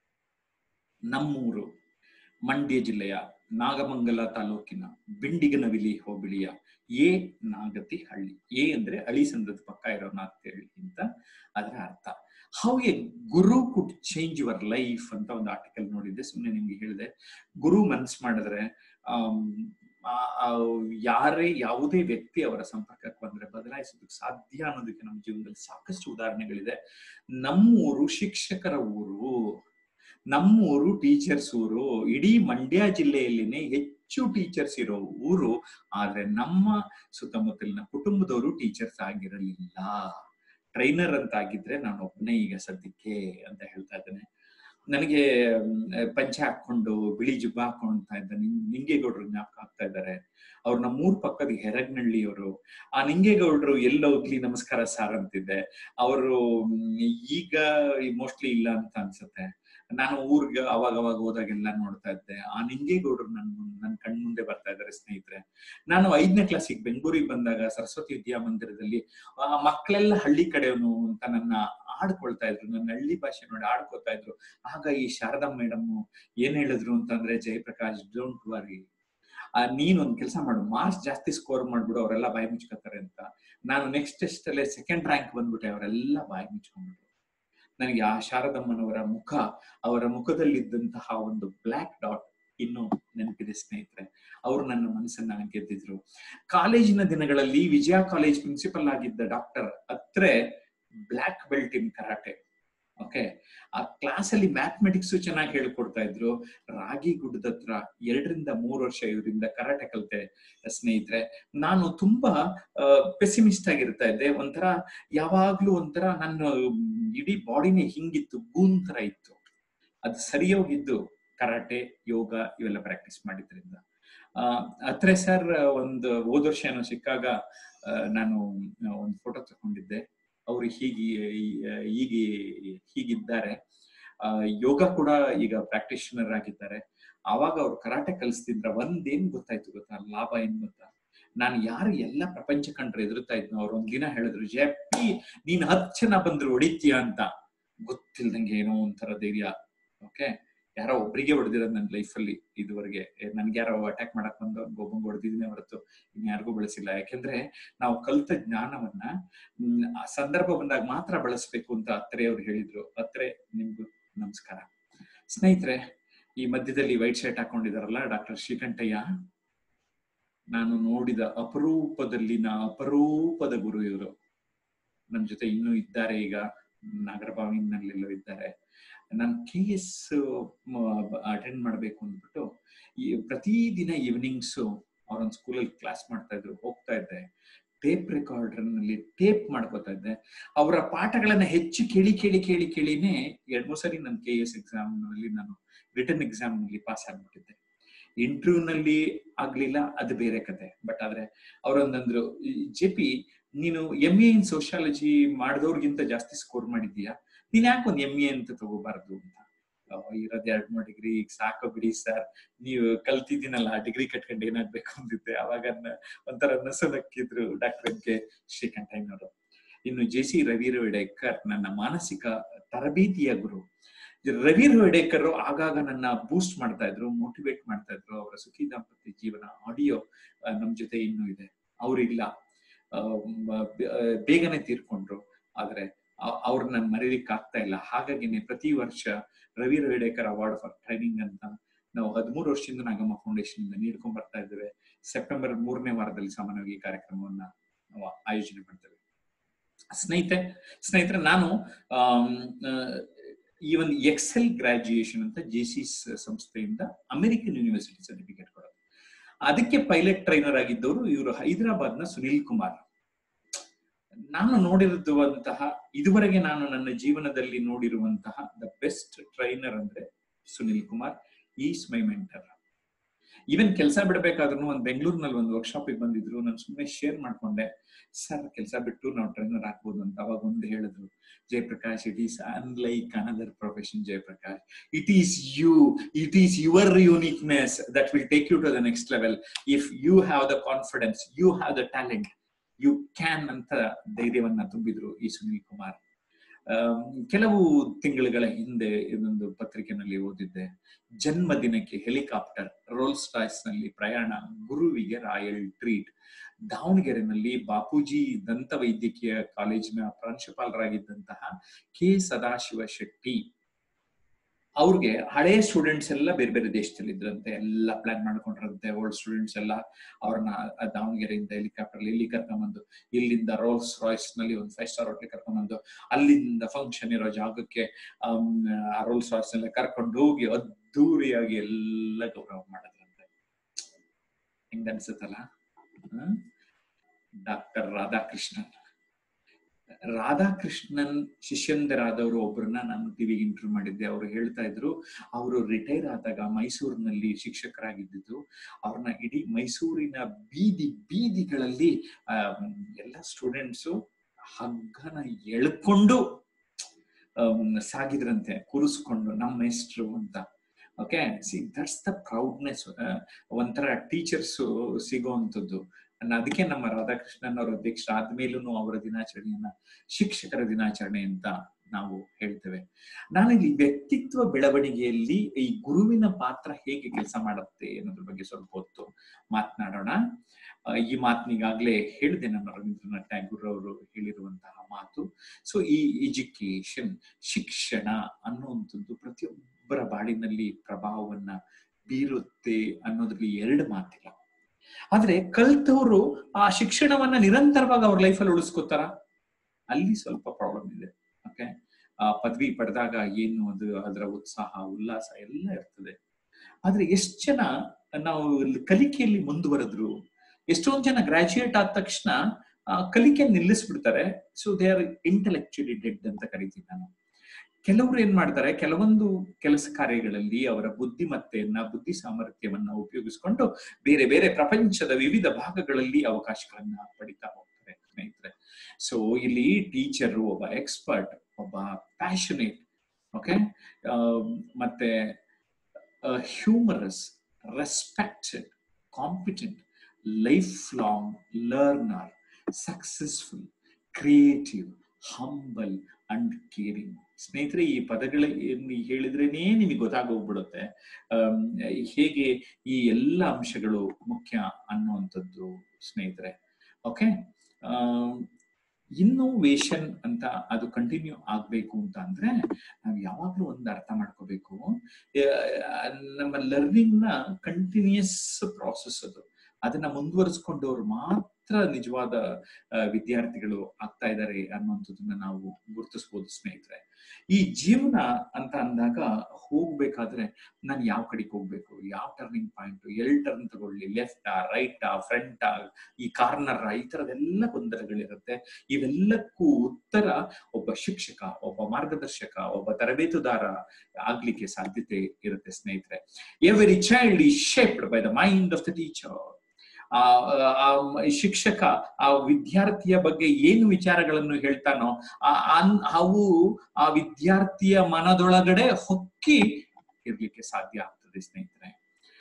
ನಮ್ಮೂರು ಮಂಡ್ಯ ಜಿಲ್ಲೆಯ ನಾಗಮಂಗಲ ತಾಲೂಕಿನ ಬಿಂಡಿಗನವಿಲಿ ಹೋಬಳಿಯ ಎ ನಾಗತಿ ಹಳ್ಳಿ ಎ ಅಂದ್ರೆ ಅಳಿಸಂದ್ರದ ಪಕ್ಕ ಇರೋನ ಅಂತ ಹೇಳಿ ಅಂತ ಅದರ ಅರ್ಥ how a guru could change your life ಅಂತ ಒಂದು ಆರ್ಟಿಕಲ್ ನೋಡಿದ್ದೆ ಸುಮ್ಮನೆ ನಿಮ್ಗೆ ಹೇಳಿದೆ ಗುರು ಮನ್ಸ್ ಮಾಡಿದ್ರೆ ಆಮ್, ಆ- ಆ ಯಾರೇ ಯಾವುದೇ ವ್ಯಕ್ತಿ ಅವರ ಸಂಪರ್ಕಕ್ಕೆ ಬಂದ್ರೆ ಬದಲಾಯಿಸೋದಕ್ಕೆ ಸಾಧ್ಯ ಅನ್ನೋದಕ್ಕೆ ನಮ್ಮ ಜೀವನದಲ್ಲಿ ಸಾಕಷ್ಟು ಉದಾಹರಣೆಗಳಿದೆ ನಮ್ಮೂರು ಶಿಕ್ಷಕರ ಊರು ನಮ್ಮೂರು ಟೀಚರ್ಸ್ ಊರು ಇಡೀ ಮಂಡ್ಯ ಜಿಲ್ಲೆಯಲ್ಲಿನೇ ಹೆಚ್ಚು ಟೀಚರ್ಸ್ ಇರೋ ಊರು ಆದ್ರೆ ನಮ್ಮ ಸುತ್ತಮುತ್ತಲಿನ ಕುಟುಂಬದವರು ಟೀಚರ್ಸ್ ಆಗಿರಲಿಲ್ಲ ಟ್ರೈನರ್ ಅಂತ ಆಗಿದ್ರೆ ನಾನು ಒಬ್ಬನೇ ಈಗ ಸದ್ಯಕ್ಕೆ ಅಂತ ಹೇಳ್ತಾ ಇದ್ದೇನೆ ನನಗೆ ಮ್, ಪಂಚೆ ಹಾಕೊಂಡು ಬಿಳಿ ಜುಬ್ಬ ಹಾಕೊಂಡ್ತಾ ಇದ್ದ ನಿಂ- ನಿಂಗೇಗೌಡರು ಜ್ಞಾಪಕ ಆಗ್ತಾ ಇದ್ದಾರೆ ಅವ್ರು ನಮ್ಮೂರ್ ಪಕ್ಕದ ಹೆರಗ್ನಳ್ಳಿಯವರು ಆ ನಿಂಗೇಗೌಡರು ಎಲ್ಲೋಗ್ಲಿ ನಮಸ್ಕಾರ ಸಾರ್ ಅಂತಿದ್ದೆ ಅವರು ಈಗ ಮೋಸ್ಟ್ಲಿ ಇಲ್ಲ ಅಂತ ಅನ್ಸುತ್ತೆ ನಾನು ಊರ್ಗೆ ಅವಾಗ ಅವಾಗ ಹೋದಾಗೆಲ್ಲ ನೋಡ್ತಾ ಇದ್ದೆ ಆ ನಿಂಗೇಗೌಡರು ನನ್ ಮುನ್- ನನ್ ಕಣ್ ಮುಂದೆ ಬರ್ತಾ ಇದ್ದಾರೆ ಸ್ನೇಹಿತರೆ ನಾನು ಐದನೇ ಕ್ಲಾಸಿಗೆ ಬೆಂಗಳೂರಿಗೆ ಬಂದಾಗ ಸರಸ್ವತಿ ವಿದ್ಯಾಮಂದಿರದಲ್ಲಿ ಆ ಮಕ್ಕಳೆಲ್ಲ ಹಳ್ಳಿ ಕಡೆಯವನು ಅಂತ ನನ್ನ ಆಡ್ಕೊಳ್ತಾ ಇದ್ರು ನನ್ನ ಹಳ್ಳಿ ಭಾಷೆ ನೋಡಿ ಆಡ್ಕೊಳ್ತಾ ಇದ್ರು ಆಗ ಈ ಶಾರದಾ ಮೇಡಮ್ ಏನ್ ಹೇಳಿದ್ರು ಅಂತಂದ್ರೆ ಜಯಪ್ರಕಾಶ್ ಡೋಂಟ್ ವರಿ ಆ ನೀನ್ ಒಂದ್ ಕೆಲಸ ಮಾಡು ಮಾರ್ಕ್ಸ್ ಜಾಸ್ತಿ ಸ್ಕೋರ್ ಮಾಡ್ಬಿಡು ಅವರೆಲ್ಲ ಬಾಯಿ ಮುಚ್ಕೋತಾರೆ ಅಂತ ನಾನು ನೆಕ್ಸ್ಟ್ ಟೆಸ್ಟ್ ಅಲ್ಲೇ ಸೆಕೆಂಡ್ ರ್ಯಾಂಕ್ ಬಂದ್ಬಿಟ್ಟೆ ಅವರೆಲ್ಲ ಬಾಯಿ ಮುಚ್ಕೊಂಡ್ಬಿಟ್ರು ನನಗೆ ಆ ಶಾರದಮ್ಮನವರ ಮುಖ ಅವರ ಮುಖದಲ್ಲಿದ್ದಂತಹ ಒಂದು ಬ್ಲ್ಯಾಕ್ ಡಾಟ್ ಇನ್ನು ನೆನಪಿದೆ ಸ್ನೇಹಿತರೆ ಅವರು ನನ್ನ ಮನಸ್ಸನ್ನ ಗೆದ್ದಿದ್ರು ಕಾಲೇಜಿನ ದಿನಗಳಲ್ಲಿ ವಿಜಯ ಕಾಲೇಜ್ ಪ್ರಿನ್ಸಿಪಲ್ ಆಗಿದ್ದ doctor Atre black belt in karate okay ಆ ಕ್ಲಾಸ್ ಅಲ್ಲಿ ಮ್ಯಾಥಮೆಟಿಕ್ಸ್ ಚೆನ್ನಾಗಿ ಹೇಳ್ಕೊಡ್ತಾ ಇದ್ರು ರಾಗಿ ಗುಡ್ಡದ ಹತ್ರ ಎರಡರಿಂದ ಮೂರು ವರ್ಷ ಇವರಿಂದ ಕರಾಟೆ ಕಲಿತೆ ಸ್ನೇಹಿತರೆ ನಾನು ತುಂಬಾ ಪೆಸಿಮಿಸ್ಟ್ ಆಗಿರ್ತಾ ಇದ್ದೆ ಒಂಥರ ಯಾವಾಗ್ಲೂ ಒಂಥರ ನನ್ನ ಇಡೀ ಬಾಡಿನೇ ಹಿಂಗಿತ್ತು ಗೂನ್ ತರ ಇತ್ತು ಅದು ಸರಿಯೋಗಿದ್ದು ಕರಾಟೆ ಯೋಗ ಇವೆಲ್ಲ ಪ್ರಾಕ್ಟೀಸ್ ಮಾಡಿದ್ರಿಂದ ಅತ್ರೆ ಸರ್ ಒಂದು ಹೋದ ವರ್ಷ ಏನೋ ಸಿಕ್ಕಾಗ ನಾನು ಒಂದು ಫೋಟೋ ತಗೊಂಡಿದ್ದೆ ಅವರು ಹೀಗೆ ಹೀಗೆ ಹೀಗಿದ್ದಾರೆ ಯೋಗ ಕೂಡ ಈಗ ಪ್ರಾಕ್ಟೀಷನರ್ ಆಗಿದ್ದಾರೆ ಆವಾಗ ಅವ್ರು ಕರಾಟೆ ಕಲಿಸ್ತಿದ್ರ ಒಂದೇನ್ ಗೊತ್ತಾಯ್ತು ಗೊತ್ತಾ ಲಾಭ ಏನ್ ಗೊತ್ತಾ ನಾನು ಯಾರು ಎಲ್ಲ ಪ್ರಪಂಚ ಕಂಡ್ರೆ ಎದುರುತ್ತಾ ಇದ್ನೋ ಅವ್ರು ಒಂದ್ ದಿನ ಹೇಳಿದ್ರು ಜಪ್ಪಿ ನೀನ್ ಹತ್ತು ಜನ ಬಂದ್ರು ಹೊಡಿತೀಯ ಅಂತ ಗೊತ್ತಿಲ್ದಂಗೆ ಏನೋ ಒಂಥರ ಧೈರ್ಯ ಓಕೆ ಯಾರೋ ಒಬ್ರಿಗೆ ಹೊಡೆದಿರೋದು ನನ್ನ ಲೈಫಲ್ಲಿ ಇದುವರೆಗೆ ನನ್ಗೆ ಯಾರೋ ಅಟ್ಯಾಕ್ ಮಾಡಕ್ ಬಂದು ಒಬ್ಬಂಗ್ ಹೊಡೆದಿದ್ದೀನಿ ಹೊರತು ಇನ್ಯಾರಿಗೂ ಬಳಸಿಲ್ಲ ಯಾಕೆಂದ್ರೆ ನಾವು ಕಲಿತ ಜ್ಞಾನವನ್ನ ಸಂದರ್ಭ ಬಂದಾಗ ಮಾತ್ರ ಬಳಸ್ಬೇಕು ಅಂತ ಅತ್ರೆ ಅವ್ರು ಹೇಳಿದ್ರು ಅತ್ರೆ ನಿಮ್ಗೂ ನಮಸ್ಕಾರ ಸ್ನೇಹಿತರೆ ಈ ಮಧ್ಯದಲ್ಲಿ ವೈಟ್ ಶರ್ಟ್ ಹಾಕೊಂಡಿದಾರಲ್ಲ ಡಾಕ್ಟರ್ ಶ್ರೀಕಂಠಯ್ಯ ನಾನು ನೋಡಿದ ಅಪರೂಪದಲ್ಲಿನ ಅಪರೂಪದ ಗುರು ಇವರು ನನ್ನ ಜೊತೆ ಇನ್ನೂ ಇದ್ದಾರೆ ಈಗ ನಾಗರಭಾವಿನಲ್ಲೆಲ್ಲೋ ಇದ್ದಾರೆ ನಾನು ಕೆ ಎಸ್ ಅಟೆಂಡ್ ಮಾಡ್ಬೇಕು ಅಂದ್ಬಿಟ್ಟು ಈ ಪ್ರತಿದಿನ ಈವ್ನಿಂಗ್ಸ್ ಅವ್ರೊಂದು ಸ್ಕೂಲಲ್ಲಿ ಕ್ಲಾಸ್ ಮಾಡ್ತಾ ಇದ್ರು ಹೋಗ್ತಾ ಇದ್ದೆ ಟೇಪ್ ರೆಕಾರ್ಡರ್ ನಲ್ಲಿ ಟೇಪ್ ಮಾಡ್ಕೋತಾ ಇದ್ದೆ ಅವರ ಪಾಠಗಳನ್ನ ಹೆಚ್ಚು ಕೇಳಿ ಕೇಳಿ ಕೇಳಿ ಕೇಳಿನೇ ಎರಡ್ ಮೂರು ಸರಿ ನನ್ನ ಕೆ ಎಸ್ ಎಕ್ಸಾಮ್ ನಲ್ಲಿ ನಾನು ರಿಟರ್ನ್ ಎಕ್ಸಾಮ್ ನಲ್ಲಿ ಪಾಸ್ ಆಗ್ಬಿಟ್ಟಿದ್ದೆ ಇಂಟರ್ವ್ಯೂ ನಲ್ಲಿ ಆಗ್ಲಿಲ್ಲ ಅದು ಬೇರೆ ಕತೆ ಬಟ್ ಆದ್ರೆ ಅವರೊಂದಂದ್ರು ಜೆ ಪಿ ನೀನು ಎಂ ಎ ಇನ್ ಸೋಶಿಯಾಲಜಿ ಮಾಡಿದವ್ರಿಗಿಂತ ಜಾಸ್ತಿ ಸ್ಕೋರ್ ಮಾಡಿದೀಯಾ ನೀನ್ ಯಾಕೆ ಒಂದು ಎಂ ಎ ಅಂತ ತಗೋಬಾರ್ದು ಅಂತ ಇರೋದ್ ಎರಡ್ ಮೂರು ಡಿಗ್ರಿ ಈಗ ಸಾಕು ಬಿಡಿ ಸರ್ ನೀವು ಕಲ್ತಿದ್ದೀನಲ್ಲ ಡಿಗ್ರಿ ಕಟ್ಕೊಂಡು ಏನಾಗ್ಬೇಕು ಅಂದಿದ್ದೆ ಅವಾಗ ಒಂಥರ ನಸುನಕ್ಕಿದ್ರು ಡಾಕ್ಟರ್ ಎಂ ಕೆ ಶ್ರೀಕಂಠಯ್ಯನವರು ಇನ್ನು ಜೆ ಸಿ ರವಿ ರೋಡೇಕರ್ ನನ್ನ ಮಾನಸಿಕ ತರಬೇತಿಯ ಗುರು ರವಿ ರೋಡೇಕರ್ ಆಗಾಗ ನನ್ನ ಬೂಸ್ಟ್ ಮಾಡ್ತಾ ಇದ್ರು ಮೋಟಿವೇಟ್ ಮಾಡ್ತಾ ಇದ್ರು ಅವರ ಸುಖಿ ದಾಂಪತ್ಯ ಜೀವನ ಆಡಿಯೋ ನಮ್ ಜೊತೆ ಇನ್ನೂ ಇದೆ ಅವ್ರಿಲ್ಲ ಬೇಗನೆ ತೀರ್ಕೊಂಡ್ರು ಆದ್ರೆ ಅವ್ರ ನನ್ ಮರೀಲಿಕ್ಕೆ ಆಗ್ತಾ ಇಲ್ಲ ಹಾಗಾಗಿನೇ ಪ್ರತಿ ವರ್ಷ Ravi Rodekar award for training ಅಂತ ನಾವು ಹದಿಮೂರು ವರ್ಷದಿಂದ ನಾಗಮ್ಮ ಫೌಂಡೇಶನ್ ಇಂದ ನೀಡ್ಕೊಂಡ್ ಬರ್ತಾ ಇದ್ದೇವೆ ಸೆಪ್ಟೆಂಬರ್ ಮೂರನೇ ವಾರದಲ್ಲಿ ಸಾಮಾನ್ಯವಾಗಿ ಈ ಕಾರ್ಯಕ್ರಮವನ್ನ ನಾವು ಆಯೋಜನೆ ಮಾಡ್ತೇವೆ ಸ್ನೇಹಿತೆ ಸ್ನೇಹಿತರೆ ನಾನು ಈ ಒಂದು ಎಕ್ಸೆಲ್ ಗ್ರಾಜುಯೇಷನ್ ಅಂತ ಜೆ ಸಿ ಸಂಸ್ಥೆಯಿಂದ ಅಮೆರಿಕನ್ ಯೂನಿವರ್ಸಿಟಿ ಸರ್ಟಿಫಿಕೇಟ್ ಕೊಡೋದು ಅದಕ್ಕೆ ಪೈಲಟ್ ಟ್ರೈನರ್ ಆಗಿದ್ದವರು ಇವರು ಹೈದರಾಬಾದ್ ನ ಸುನಿಲ್ ಕುಮಾರ್ ನಾನು ನೋಡಿರುವಂತಹ ಇದುವರೆಗೆ ನಾನು ನನ್ನ ಜೀವನದಲ್ಲಿ ನೋಡಿರುವಂತಹ ದ ಬೆಸ್ಟ್ ಟ್ರೈನರ್ ಅಂದ್ರೆ Sunil Kumar is my mentor even ಕೆಲಸ ಬಿಡಬೇಕಾದ್ರೂ ಒಂದು ಬೆಂಗಳೂರಿನಲ್ಲಿ ಒಂದು ವರ್ಕ್ಶಾಪ್ ಬಂದಿದ್ರು ನಾನು ಸುಮ್ಮನೆ ಶೇರ್ ಮಾಡ್ಕೊಂಡೆ ಸರ್ ಕೆಲಸ ಬಿಟ್ಟು ನಾವು ಟ್ರೈನರ್ ಹಾಕ್ಬೋದು ಅಂತ ಅವಾಗ ಒಂದು ಹೇಳಿದ್ರು Jayaprakash it is unlike another profession Jayaprakash it is you it is your uniqueness that will take you to the next level if you have the confidence you have the talent you can ಅಂತ ಧೈರ್ಯವನ್ನ ತುಂಬಿದ್ರು ಈ ಸುನೀಲ್ ಕುಮಾರ್ ಕೆಲವು ತಿಂಗಳುಗಳ ಹಿಂದೆ ಇದೊಂದು ಪತ್ರಿಕೆನಲ್ಲಿ ಓದಿದ್ದೆ ಜನ್ಮದಿನಕ್ಕೆ ಹೆಲಿಕಾಪ್ಟರ್ ರೋಲ್ಸ್ ರಾಯ್ಸ್ ನಲ್ಲಿ ಪ್ರಯಾಣ ಗುರುವಿಗೆ ರಾಯಲ್ ಟ್ರೀಟ್ ದಾವಣಗೆರೆನಲ್ಲಿ ಬಾಪೂಜಿ ದಂತ ವೈದ್ಯಕೀಯ ಕಾಲೇಜಿನ ಪ್ರಾಂಶುಪಾಲರಾಗಿದ್ದಂತಹ ಕೆ ಸದಾಶಿವ ಶೆಟ್ಟಿ ಅವ್ರಿಗೆ ಹಳೆ ಸ್ಟೂಡೆಂಟ್ಸ್ ಎಲ್ಲ ಬೇರೆ ಬೇರೆ ದೇಶದಲ್ಲಿ ಇದ್ರಂತೆ ಎಲ್ಲ ಪ್ಲಾನ್ ಮಾಡ್ಕೊಂಡಿರಂತೆ ಓಲ್ಡ್ ಸ್ಟೂಡೆಂಟ್ಸ್ ಎಲ್ಲ ಅವ್ರನ್ನ ದಾವಣಗೆರೆಯಿಂದ ಹೆಲಿಕಾಪ್ಟರ್ ಇಲ್ಲಿ ಕರ್ಕೊಂಬಂದು ಇಲ್ಲಿಂದ ರೋಲ್ಸ್ ರಾಯ್ಸ್ ನಲ್ಲಿ ಒಂದು ಫೈವ್ ಸ್ಟಾರ್ ಹೋಟ್ಲಿಗೆ ಕರ್ಕೊಂಬಂದು ಅಲ್ಲಿಂದ ಫಂಕ್ಷನ್ ಇರೋ ಜಾಗಕ್ಕೆ ಆ ರೋಲ್ಸ್ ರಾಯ್ಸ್ ಎಲ್ಲ ಕರ್ಕೊಂಡು ಹೋಗಿ ಅದ್ದೂರಿಯಾಗಿ ಎಲ್ಲ ಗೌರವ ಮಾಡಿದ್ರಂತೆ ಹೆಂಗ ಅನ್ಸುತ್ತಲ್ಲ ಡಾಕ್ಟರ್ ರಾಧಾಕೃಷ್ಣನ್ ರಾಧಾಕೃಷ್ಣನ್ ಶಿಷ್ಯಂದರಾದವರು ಒಬ್ಬರನ್ನ ನಾನು ಟಿವಿಗೆ ಇಂಟರ್ವ್ಯೂ ಮಾಡಿದ್ದೆ ಅವರು ಹೇಳ್ತಾ ಇದ್ರು ಅವರು ರಿಟೈರ್ ಆದಾಗ ಮೈಸೂರಿನಲ್ಲಿ ಶಿಕ್ಷಕರಾಗಿದ್ದು ಅವ್ರನ್ನ ಇಡೀ ಮೈಸೂರಿನ ಬೀದಿ ಬೀದಿಗಳಲ್ಲಿ ಆ ಎಲ್ಲ ಸ್ಟೂಡೆಂಟ್ಸು ಹಗ್ಗನ ಎಳ್ಕೊಂಡು ಸಾಗಿದ್ರಂತೆ ಕೂರಿಸ್ಕೊಂಡು ನಮ್ಮ ಮೇಸ್ಟ್ರು ಅಂತ okay see that's the proudness ಒಂಥರ ಟೀಚರ್ಸ್ ಸಿಗೋವಂಥದ್ದು ಅದಕ್ಕೆ ನಮ್ಮ ರಾಧಾಕೃಷ್ಣನ್ ಅವರ ಅಧ್ಯಕ್ಷ ಆದ್ಮೇಲೂ ಅವರ ದಿನಾಚರಣೆಯನ್ನ ಶಿಕ್ಷಕರ ದಿನಾಚರಣೆ ಅಂತ ನಾವು ಹೇಳ್ತೇವೆ ನಾನಿಲ್ಲಿ ವ್ಯಕ್ತಿತ್ವ ಬೆಳವಣಿಗೆಯಲ್ಲಿ ಈ ಗುರುವಿನ ಪಾತ್ರ ಹೇಗೆ ಕೆಲಸ ಮಾಡುತ್ತೆ ಅನ್ನೋದ್ರ ಬಗ್ಗೆ ಸ್ವಲ್ಪ ಹೊತ್ತು ಮಾತನಾಡೋಣ ಈ ಮಾತನಿಗಾಗ್ಲೇ ಹೇಳಿದೆ ನಮ್ಮ ರವೀಂದ್ರನಾಥ್ ಟ್ಯಾಗೂರ್ ಅವರು ಹೇಳಿರುವಂತಹ ಮಾತು ಸೊ ಈ ಎಜುಕೇಶನ್ ಶಿಕ್ಷಣ ಅನ್ನುವಂಥದ್ದು ಪ್ರತಿಯೊಬ್ಬರ ಬಾಳಿನಲ್ಲಿ ಪ್ರಭಾವವನ್ನ ಬೀರುತ್ತೆ ಅನ್ನೋದ್ರಲ್ಲಿ ಎರಡು ಮಾತಿಲ್ಲ ಆದ್ರೆ ಕಲ್ತವರು ಆ ಶಿಕ್ಷಣವನ್ನ ನಿರಂತರವಾಗಿ ಅವ್ರ ಲೈಫಲ್ಲಿ ಉಳಿಸ್ಕೋತಾರ ಅಲ್ಲಿ ಸ್ವಲ್ಪ ಪ್ರಾಬ್ಲಮ್ ಇದೆ ಓಕೆ ಆ ಪದವಿ ಪಡೆದಾಗ ಏನು ಅದು ಅದರ ಉತ್ಸಾಹ ಉಲ್ಲಾಸ ಎಲ್ಲ ಇರ್ತದೆ ಆದ್ರೆ ಎಷ್ಟು ಜನ ನಾವು ಕಲಿಕೆಯಲ್ಲಿ ಮುಂದುವರೆದ್ರು ಎಷ್ಟೊಂದು ಜನ ಗ್ರಾಜುಯೇಟ್ ಆದ ತಕ್ಷಣ ಆ, ಕಲಿಕೆ ನಿಲ್ಲಿಸ್ಬಿಡ್ತಾರೆ so they are intellectually dead ಅಂತ ಕರಿತೀನಿ ನಾನು ಕೆಲವರು ಏನ್ ಮಾಡ್ತಾರೆ ಕೆಲವೊಂದು ಕೆಲಸ ಕಾರ್ಯಗಳಲ್ಲಿ ಅವರ ಬುದ್ಧಿಮತ್ತೆಯನ್ನ ಬುದ್ಧಿ ಸಾಮರ್ಥ್ಯವನ್ನ ಉಪಯೋಗಿಸ್ಕೊಂಡು ಬೇರೆ ಬೇರೆ ಪ್ರಪಂಚದ ವಿವಿಧ ಭಾಗಗಳಲ್ಲಿ ಅವಕಾಶಗಳನ್ನ ಪಡಿತಾ ಹೋಗ್ತಾರೆ ಸ್ನೇಹಿತರೆ ಸೊ ಇಲ್ಲಿ ಟೀಚರ್ ಒಬ್ಬ ಎಕ್ಸ್ಪರ್ಟ್ ಒಬ್ಬ ಪ್ಯಾಷನೇಟ್ ಓಕೆ ಮತ್ತೆ humorous respected competent life long learner successful creative humble and caring ಸ್ನೇಹಿತರೆ ಈ ಪದಗಳ ಏನ್ ಹೇಳಿದ್ರೇನೆ ನಿಮಗೆ ಗೊತ್ತಾಗೋಗ್ಬಿಡುತ್ತೆ ಆಮ್, ಹೇಗೆ ಈ ಎಲ್ಲ ಅಂಶಗಳು ಮುಖ್ಯ ಅನ್ನುವಂಥದ್ದು ಸ್ನೇಹಿತರೆ ಓಕೆ ಇನ್ನೋವೇಷನ್ ಅಂತ ಅದು ಕಂಟಿನ್ಯೂ ಆಗ್ಬೇಕು ಅಂತ ಅಂದ್ರೆ ನಾವು ಯಾವಾಗ್ಲೂ ಒಂದು ಅರ್ಥ ಮಾಡ್ಕೋಬೇಕು ಆ, ನಮ್ಮ ಲರ್ನಿಂಗ್ ನ ಕಂಟಿನ್ಯೂಸ್ ಪ್ರಾಸೆಸ್ ಅದು ಅದನ್ನ ಮುಂದುವರಿಸ್ಕೊಂಡವ್ರು ಮಾತ್ರ ನಿಜವಾದ ಆ, ವಿದ್ಯಾರ್ಥಿಗಳು ಆಗ್ತಾ ಇದ್ದಾರೆ ಅನ್ನುವಂಥದ್ದನ್ನ ನಾವು ಗುರುತಿಸ್ಬೋದು ಸ್ನೇಹಿತರೆ ಈ ಜೀವನ ಅಂತ ಅಂದಾಗ ಹೋಗ್ಬೇಕಾದ್ರೆ ನಾನು ಯಾವ ಕಡೆಗೆ ಹೋಗ್ಬೇಕು ಯಾವ ಟರ್ನಿಂಗ್ ಪಾಯಿಂಟ್ ಎಲ್ ಟರ್ನ್ ತಗೊಳ್ಳಿ ಲೆಫ್ಟ್ ರೈಟ್ ಫ್ರಂಟ್ ಈ ಕಾರ್ನರ್ ಈ ತರದೆಲ್ಲ ಗೊಂದಲಗಳಿರುತ್ತೆ ಇವೆಲ್ಲಕ್ಕೂ ಉತ್ತರ ಒಬ್ಬ ಶಿಕ್ಷಕ ಒಬ್ಬ ಮಾರ್ಗದರ್ಶಕ ಒಬ್ಬ ತರಬೇತುದಾರ ಆಗ್ಲಿಕ್ಕೆ ಸಾಧ್ಯತೆ ಇರುತ್ತೆ ಸ್ನೇಹಿತರೆ every child is shaped by the mind of the teacher ಆ ಆ ಶಿಕ್ಷಕ ಆ ವಿದ್ಯಾರ್ಥಿಯ ಬಗ್ಗೆ ಏನು ವಿಚಾರಗಳನ್ನು ಹೇಳ್ತಾನೋ ಆ- ಅನ್- ಅವು ಆ ವಿದ್ಯಾರ್ಥಿಯ ಮನದೊಳಗಡೆ ಹೊಕ್ಕಿ ಇರ್ಲಿಕ್ಕೆ ಸಾಧ್ಯ ಆಗ್ತದೆ ಸ್ನೇಹಿತರೆ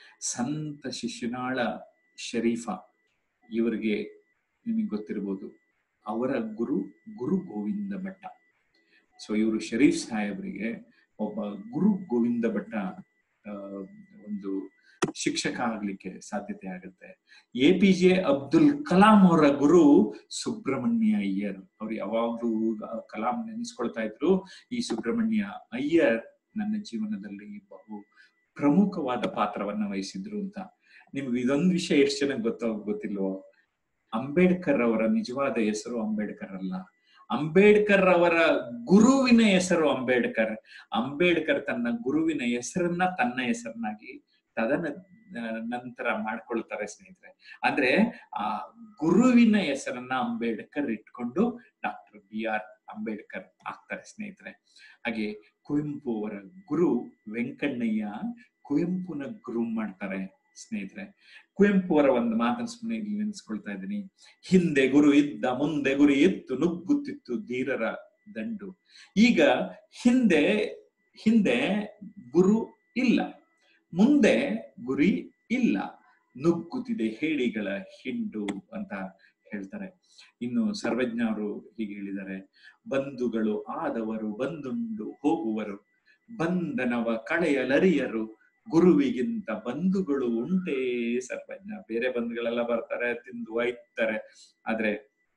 ಸಂತ ಶಿಶುನಾಳ ಶರೀಫ ಇವರಿಗೆ ನಿಮಗೆ ಗೊತ್ತಿರ್ಬೋದು ಅವರ ಗುರು ಗುರು ಗೋವಿಂದ ಭಟ್ಟ ಸೊ ಇವರು ಶರೀಫ್ ಸಾಹೇಬರಿಗೆ ಒಬ್ಬ ಗುರು ಗೋವಿಂದ ಭಟ್ಟ ಆ, ಒಂದು ಶಿಕ್ಷಕ ಆಗ್ಲಿಕ್ಕೆ ಸಾಧ್ಯತೆ ಆಗುತ್ತೆ A P J Abdul Kalam ಅವರ ಗುರು ಸುಬ್ರಹ್ಮಣ್ಯ ಅಯ್ಯರ್ ಅವ್ರು ಯಾವಾಗ್ಲೂ ಆ ಕಲಾಂ ನೆನೆಸ್ಕೊಳ್ತಾ ಇದ್ರು ಈ ಸುಬ್ರಹ್ಮಣ್ಯ ಅಯ್ಯರ್ ನನ್ನ ಜೀವನದಲ್ಲಿ ಬಹು ಪ್ರಮುಖವಾದ ಪಾತ್ರವನ್ನ ವಹಿಸಿದ್ರು ಅಂತ ನಿಮ್ಗೆ ಇದೊಂದು ವಿಷಯ ಎಷ್ಟು ಚೆನ್ನಾಗಿ ಗೊತ್ತೋ ಗೊತ್ತಿಲ್ವೋ ಅಂಬೇಡ್ಕರ್ ಅವರ ನಿಜವಾದ ಹೆಸರು ಅಂಬೇಡ್ಕರ್ ಅಲ್ಲ ಅಂಬೇಡ್ಕರ್ ಅವರ ಗುರುವಿನ ಹೆಸರು ಅಂಬೇಡ್ಕರ್ ಅಂಬೇಡ್ಕರ್ ತನ್ನ ಗುರುವಿನ ಹೆಸರನ್ನ ತನ್ನ ಹೆಸರನ್ನಾಗಿ ತದನ ನಂತರ ಮಾಡ್ಕೊಳ್ತಾರೆ ಸ್ನೇಹಿತರೆ ಅಂದ್ರೆ ಆ ಗುರುವಿನ ಹೆಸರನ್ನ ಅಂಬೇಡ್ಕರ್ ಇಟ್ಕೊಂಡು ಡಾಕ್ಟರ್ ಬಿ ಆರ್ ಅಂಬೇಡ್ಕರ್ ಆಗ್ತಾರೆ ಸ್ನೇಹಿತರೆ ಹಾಗೆ ಕುವೆಂಪು ಅವರ ಗುರು ವೆಂಕಣ್ಣಯ್ಯ ಕುವೆಂಪುನ ಗುರು ಮಾಡ್ತಾರೆ ಸ್ನೇಹಿತರೆ ಕುವೆಂಪು ಅವರ ಒಂದು ಮಾತನ್ನು ಸುಮ್ಮನೆ ಇಲ್ಲಿ ನೆನೆಸ್ಕೊಳ್ತಾ ಇದ್ದೀನಿ ಹಿಂದೆ ಗುರು ಇದ್ದ ಮುಂದೆ ಗುರಿ ಇತ್ತು ನುಗ್ಗುತ್ತಿತ್ತು ಧೀರರ ದಂಡು ಈಗ ಹಿಂದೆ ಹಿಂದೆ ಗುರು ಇಲ್ಲ ಮುಂದೆ ಗುರಿ ಇಲ್ಲ ನುಗ್ಗುತ್ತಿದೆ ಹೇಡಿಗಳ ಹಿಂಡು ಅಂತ ಹೇಳ್ತಾರೆ ಇನ್ನು ಸರ್ವಜ್ಞ ಅವರು ಹೀಗೆ ಹೇಳಿದ್ದಾರೆ ಬಂಧುಗಳು ಆದವರು ಬಂದುಂಡು ಹೋಗುವರು ಬಂಧನವ ಕಳೆಯಲರಿಯರು ಗುರುವಿಗಿಂತ ಬಂಧುಗಳು ಉಂಟೇ ಸರ್ವಜ್ಞ ಬೇರೆ ಬಂಧುಗಳೆಲ್ಲ ಬರ್ತಾರೆ ತಿಂದು ಒಯ್ತಾರೆ ಆದ್ರೆ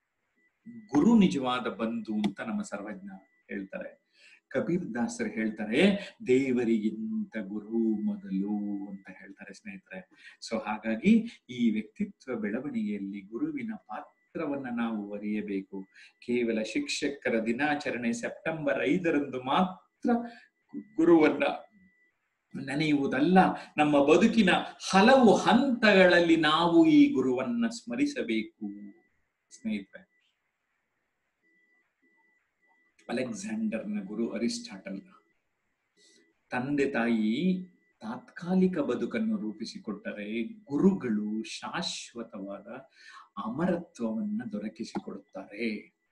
ಗುರು ನಿಜವಾದ ಬಂಧು ಅಂತ ನಮ್ಮ ಸರ್ವಜ್ಞ ಹೇಳ್ತಾರೆ ಕಬೀರ್ ದಾಸರು ಹೇಳ್ತಾರೆ ದೇವರಿಗಿಂತ ಗುರು ಮೊದಲು ಅಂತ ಹೇಳ್ತಾರೆ ಸ್ನೇಹಿತರೆ ಸೊ ಹಾಗಾಗಿ ಈ ವ್ಯಕ್ತಿತ್ವ ಬೆಳವಣಿಗೆಯಲ್ಲಿ ಗುರುವಿನ ಪಾತ್ರವನ್ನ ನಾವು ಅರಿಯಬೇಕು ಕೇವಲ ಶಿಕ್ಷಕರ ದಿನಾಚರಣೆ ಸೆಪ್ಟೆಂಬರ್ ಐದರಂದು ಮಾತ್ರ ಗುರುವನ್ನ ನೆನೆಯುವುದಲ್ಲ ನಮ್ಮ ಬದುಕಿನ ಹಲವು ಹಂತಗಳಲ್ಲಿ ನಾವು ಈ ಗುರುವನ್ನ ಸ್ಮರಿಸಬೇಕು ಸ್ನೇಹಿತರೆ ಅಲೆಕ್ಸಾಂಡರ್ನ ಗುರು ಅರಿಸ್ಟಾಟಲ್ ತಂದೆ ತಾಯಿ ತಾತ್ಕಾಲಿಕ ಬದುಕನ್ನು ರೂಪಿಸಿಕೊಟ್ಟರೆ ಗುರುಗಳು ಶಾಶ್ವತವಾದ ಅಮರತ್ವವನ್ನ ದೊರಕಿಸಿಕೊಡುತ್ತಾರೆ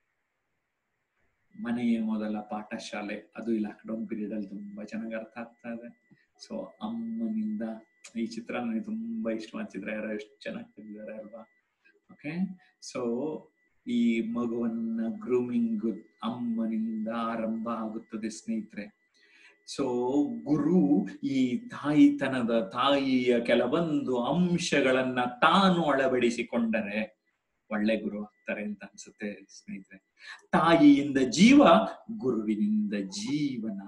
ಮನೆಯ ಮೊದಲ ಪಾಠಶಾಲೆ ಅದು ಈ ಲಾಕ್ಡೌನ್ ಪೀರಿಯಡ್ ಅಲ್ಲಿ ತುಂಬಾ ಚೆನ್ನಾಗಿ ಅರ್ಥ ಆಗ್ತಾ ಇದೆ ಸೊ ಅಮ್ಮನಿಂದ ಈ ಚಿತ್ರ ನನಗೆ ತುಂಬಾ ಇಷ್ಟವಾದ ಚಿತ್ರ ಯಾರೋ ಎಷ್ಟು ಚೆನ್ನಾಗಿ ತೆಗೆದಿದ್ದಾರೆ ಅಲ್ವಾ ಓಕೆ ಸೊ ಈ ಮಗುವನ್ನ ಗ್ರೂಮಿಂಗ್ ಅಮ್ಮನಿಂದ ಆರಂಭ ಆಗುತ್ತದೆ ಸ್ನೇಹಿತರೆ ಸೊ ಗುರು ಈ ತಾಯಿತನದ ತಾಯಿಯ ಕೆಲವೊಂದು ಅಂಶಗಳನ್ನ ತಾನು ಅಳವಡಿಸಿಕೊಂಡರೆ ಒಳ್ಳೆ ಗುರು ಆಗ್ತಾರೆ ಅಂತ ಅನ್ಸುತ್ತೆ ಸ್ನೇಹಿತರೆ ತಾಯಿಯಿಂದ ಜೀವ ಗುರುವಿನಿಂದ ಜೀವನ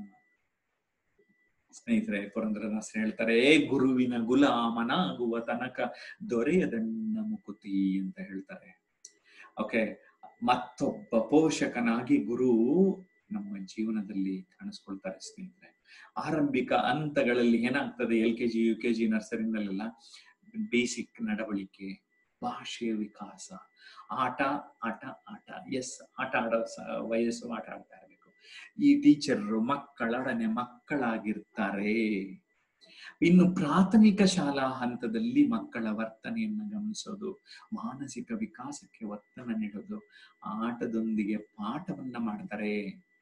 ಸ್ನೇಹಿತರೆ ಪುರಂದರದಾಸರು ಹೇಳ್ತಾರೆ ಗುರುವಿನ ಗುಲಾಮನಾಗುವ ತನಕ ದೊರೆಯದಣ್ಣ ಮುಕುತಿ ಅಂತ ಹೇಳ್ತಾರೆ ಓಕೆ ಮತ್ತೊಬ್ಬ ಪೋಷಕನಾಗಿ ಗುರು ನಮ್ಮ ಜೀವನದಲ್ಲಿ ಕಾಣಿಸ್ಕೊಳ್ತಾರೆ ಸ್ನೇಹಿತರೆ ಆರಂಭಿಕ ಹಂತಗಳಲ್ಲಿ ಏನಾಗ್ತದೆ L K G U K G ನರ್ಸರಿನಲ್ಲೆಲ್ಲ ಬೇಸಿಕ್ ನಡವಳಿಕೆ ಭಾಷೆಯ ವಿಕಾಸ ಆಟ ಆಟ ಆಟ ಎಸ್ ಆಟ ಆಡೋ ಸ- ವಯಸ್ಸು ಆಟ ಆಡ್ತಾ ಇರಬೇಕು ಈ ಟೀಚರ್ ಮಕ್ಕಳೊಡನೆ ಮಕ್ಕಳಾಗಿರ್ತಾರೆ ಇನ್ನು ಪ್ರಾಥಮಿಕ ಶಾಲಾ ಹಂತದಲ್ಲಿ ಮಕ್ಕಳ ವರ್ತನೆಯನ್ನು ಗಮನಿಸೋದು ಮಾನಸಿಕ ವಿಕಾಸಕ್ಕೆ ಒತ್ತನ್ನು ನೀಡೋದು ಆಟದೊಂದಿಗೆ ಪಾಠವನ್ನ ಮಾಡ್ತಾರೆ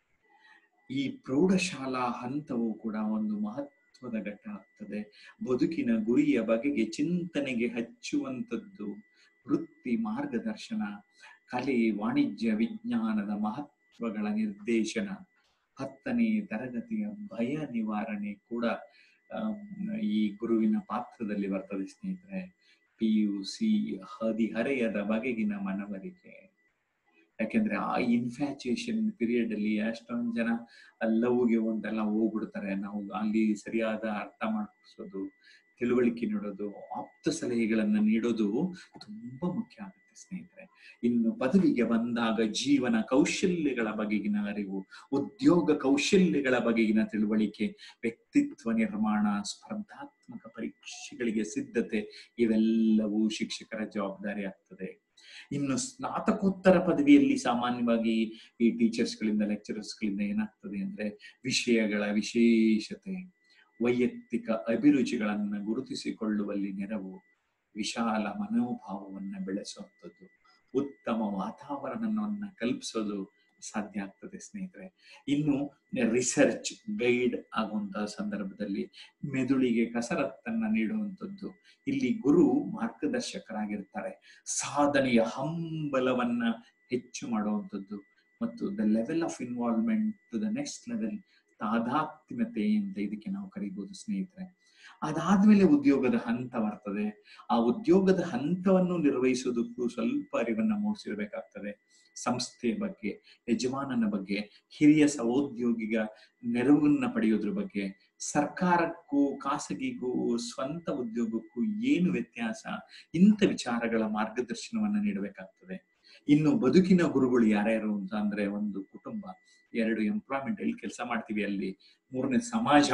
ಈ ಪ್ರೌಢಶಾಲಾ ಹಂತವು ಕೂಡ ಒಂದು ಮಹತ್ವದ ಘಟ್ಟ ಆಗ್ತದೆ ಬದುಕಿನ ಗುರಿಯ ಬಗೆಗೆ ಚಿಂತನೆಗೆ ಹಚ್ಚುವಂಥದ್ದು ವೃತ್ತಿ ಮಾರ್ಗದರ್ಶನ ಕಲೆ ವಾಣಿಜ್ಯ ವಿಜ್ಞಾನದ ಮಹತ್ವಗಳ ನಿರ್ದೇಶನ ಹತ್ತನೇ ತರಗತಿಯ ಭಯ ನಿವಾರಣೆ ಕೂಡ ಆಮ್, ಈ ಗುರುವಿನ ಪಾತ್ರದಲ್ಲಿ ಬರ್ತದೆ ಸ್ನೇಹಿತರೆ ಪಿ ಯು ಸಿ ಹದಿಹರೆಯದ ಬಗೆಗಿನ ಮನವರಿಕೆ ಯಾಕೆಂದ್ರೆ ಆ ಇನ್ಫ್ಯಾಚುಯೇಷನ್ ಪೀರಿಯಡ್ ಅಲ್ಲಿ ಎಷ್ಟೊಂದ್ ಜನ ಲವ್ಗೆ ಒಂದೆಲ್ಲ ಹೋಗ್ಬಿಡ್ತಾರೆ ನಾವು ಅಲ್ಲಿ ಸರಿಯಾದ ಅರ್ಥ ಮಾಡಿಸೋದು ತಿಳುವಳಿಕೆ ನೀಡೋದು ಆಪ್ತ ಸಲಹೆಗಳನ್ನ ನೀಡೋದು ತುಂಬಾ ಮುಖ್ಯ ಆಗುತ್ತೆ ಸ್ನೇಹಿತರೆ ಇನ್ನು ಪದವಿಗೆ ಬಂದಾಗ ಜೀವನ ಕೌಶಲ್ಯಗಳ ಬಗೆಗಿನ ಅರಿವು ಉದ್ಯೋಗ ಕೌಶಲ್ಯಗಳ ಬಗೆಗಿನ ತಿಳುವಳಿಕೆ ವ್ಯಕ್ತಿತ್ವ ನಿರ್ಮಾಣ ಸ್ಪರ್ಧಾತ್ಮಕ ಪರೀಕ್ಷೆಗಳಿಗೆ ಸಿದ್ಧತೆ ಇವೆಲ್ಲವೂ ಶಿಕ್ಷಕರ ಜವಾಬ್ದಾರಿ ಆಗ್ತದೆ ಇನ್ನು ಸ್ನಾತಕೋತ್ತರ ಪದವಿಯಲ್ಲಿ ಸಾಮಾನ್ಯವಾಗಿ ಈ ಟೀಚರ್ಸ್ ಗಳಿಂದ ಲೆಕ್ಚರರ್ಸ್ ಗಳಿಂದ ಏನಾಗ್ತದೆ ಅಂದ್ರೆ ವಿಷಯಗಳ ವಿಶೇಷತೆ ವೈಯಕ್ತಿಕ ಅಭಿರುಚಿಗಳನ್ನ ಗುರುತಿಸಿಕೊಳ್ಳುವಲ್ಲಿ ನೆರವು ವಿಶಾಲ ಮನೋಭಾವವನ್ನ ಬೆಳೆಸುವಂಥದ್ದು ಉತ್ತಮ ವಾತಾವರಣವನ್ನ ಕಲ್ಪಿಸೋದು ಸಾಧ್ಯ ಆಗ್ತದೆ ಸ್ನೇಹಿತರೆ ಇನ್ನು ರಿಸರ್ಚ್ ಗೈಡ್ ಆಗುವಂತಹ ಸಂದರ್ಭದಲ್ಲಿ ಮೆದುಳಿಗೆ ಕಸರತ್ತನ್ನ ನೀಡುವಂಥದ್ದು ಇಲ್ಲಿ ಗುರು ಮಾರ್ಗದರ್ಶಕರಾಗಿರ್ತಾರೆ ಸಾಧನೆಯ ಹಂಬಲವನ್ನ ಹೆಚ್ಚು ಮಾಡುವಂಥದ್ದು ಮತ್ತು the level of involvement to the next level ತಾದಾತ್ಮ್ಯತೆ ಅಂತ ಇದಕ್ಕೆ ನಾವು ಕರಿಬಹುದು ಸ್ನೇಹಿತರೆ ಅದಾದ್ಮೇಲೆ ಉದ್ಯೋಗದ ಹಂತ ಬರ್ತದೆ ಆ ಉದ್ಯೋಗದ ಹಂತವನ್ನು ನಿರ್ವಹಿಸೋದಕ್ಕೂ ಸ್ವಲ್ಪ ಅರಿವನ್ನ ಮೂಡಿಸಿರ್ಬೇಕಾಗ್ತದೆ ಸಂಸ್ಥೆಯ ಬಗ್ಗೆ ಯಜಮಾನನ ಬಗ್ಗೆ ಹಿರಿಯ ಸಹೋದ್ಯೋಗಿಗ ನೆರವನ್ನ ಪಡೆಯೋದ್ರ ಬಗ್ಗೆ ಸರ್ಕಾರಕ್ಕೂ ಖಾಸಗಿಗೂ ಸ್ವಂತ ಉದ್ಯೋಗಕ್ಕೂ ಏನು ವ್ಯತ್ಯಾಸ ಇಂಥ ವಿಚಾರಗಳ ಮಾರ್ಗದರ್ಶನವನ್ನ ನೀಡಬೇಕಾಗ್ತದೆ ಇನ್ನು ಬದುಕಿನ ಗುರುಗಳು ಯಾರ್ಯಾರು ಅಂತ ಅಂದ್ರೆ ಒಂದು ಕುಟುಂಬ ಎರಡು ಎಂಪ್ಲಾಯ್ಮೆಂಟ್ ಎಲ್ಲಿ ಕೆಲಸ ಮಾಡ್ತೀವಿ ಅಲ್ಲಿ ಮೂರನೇ ಸಮಾಜ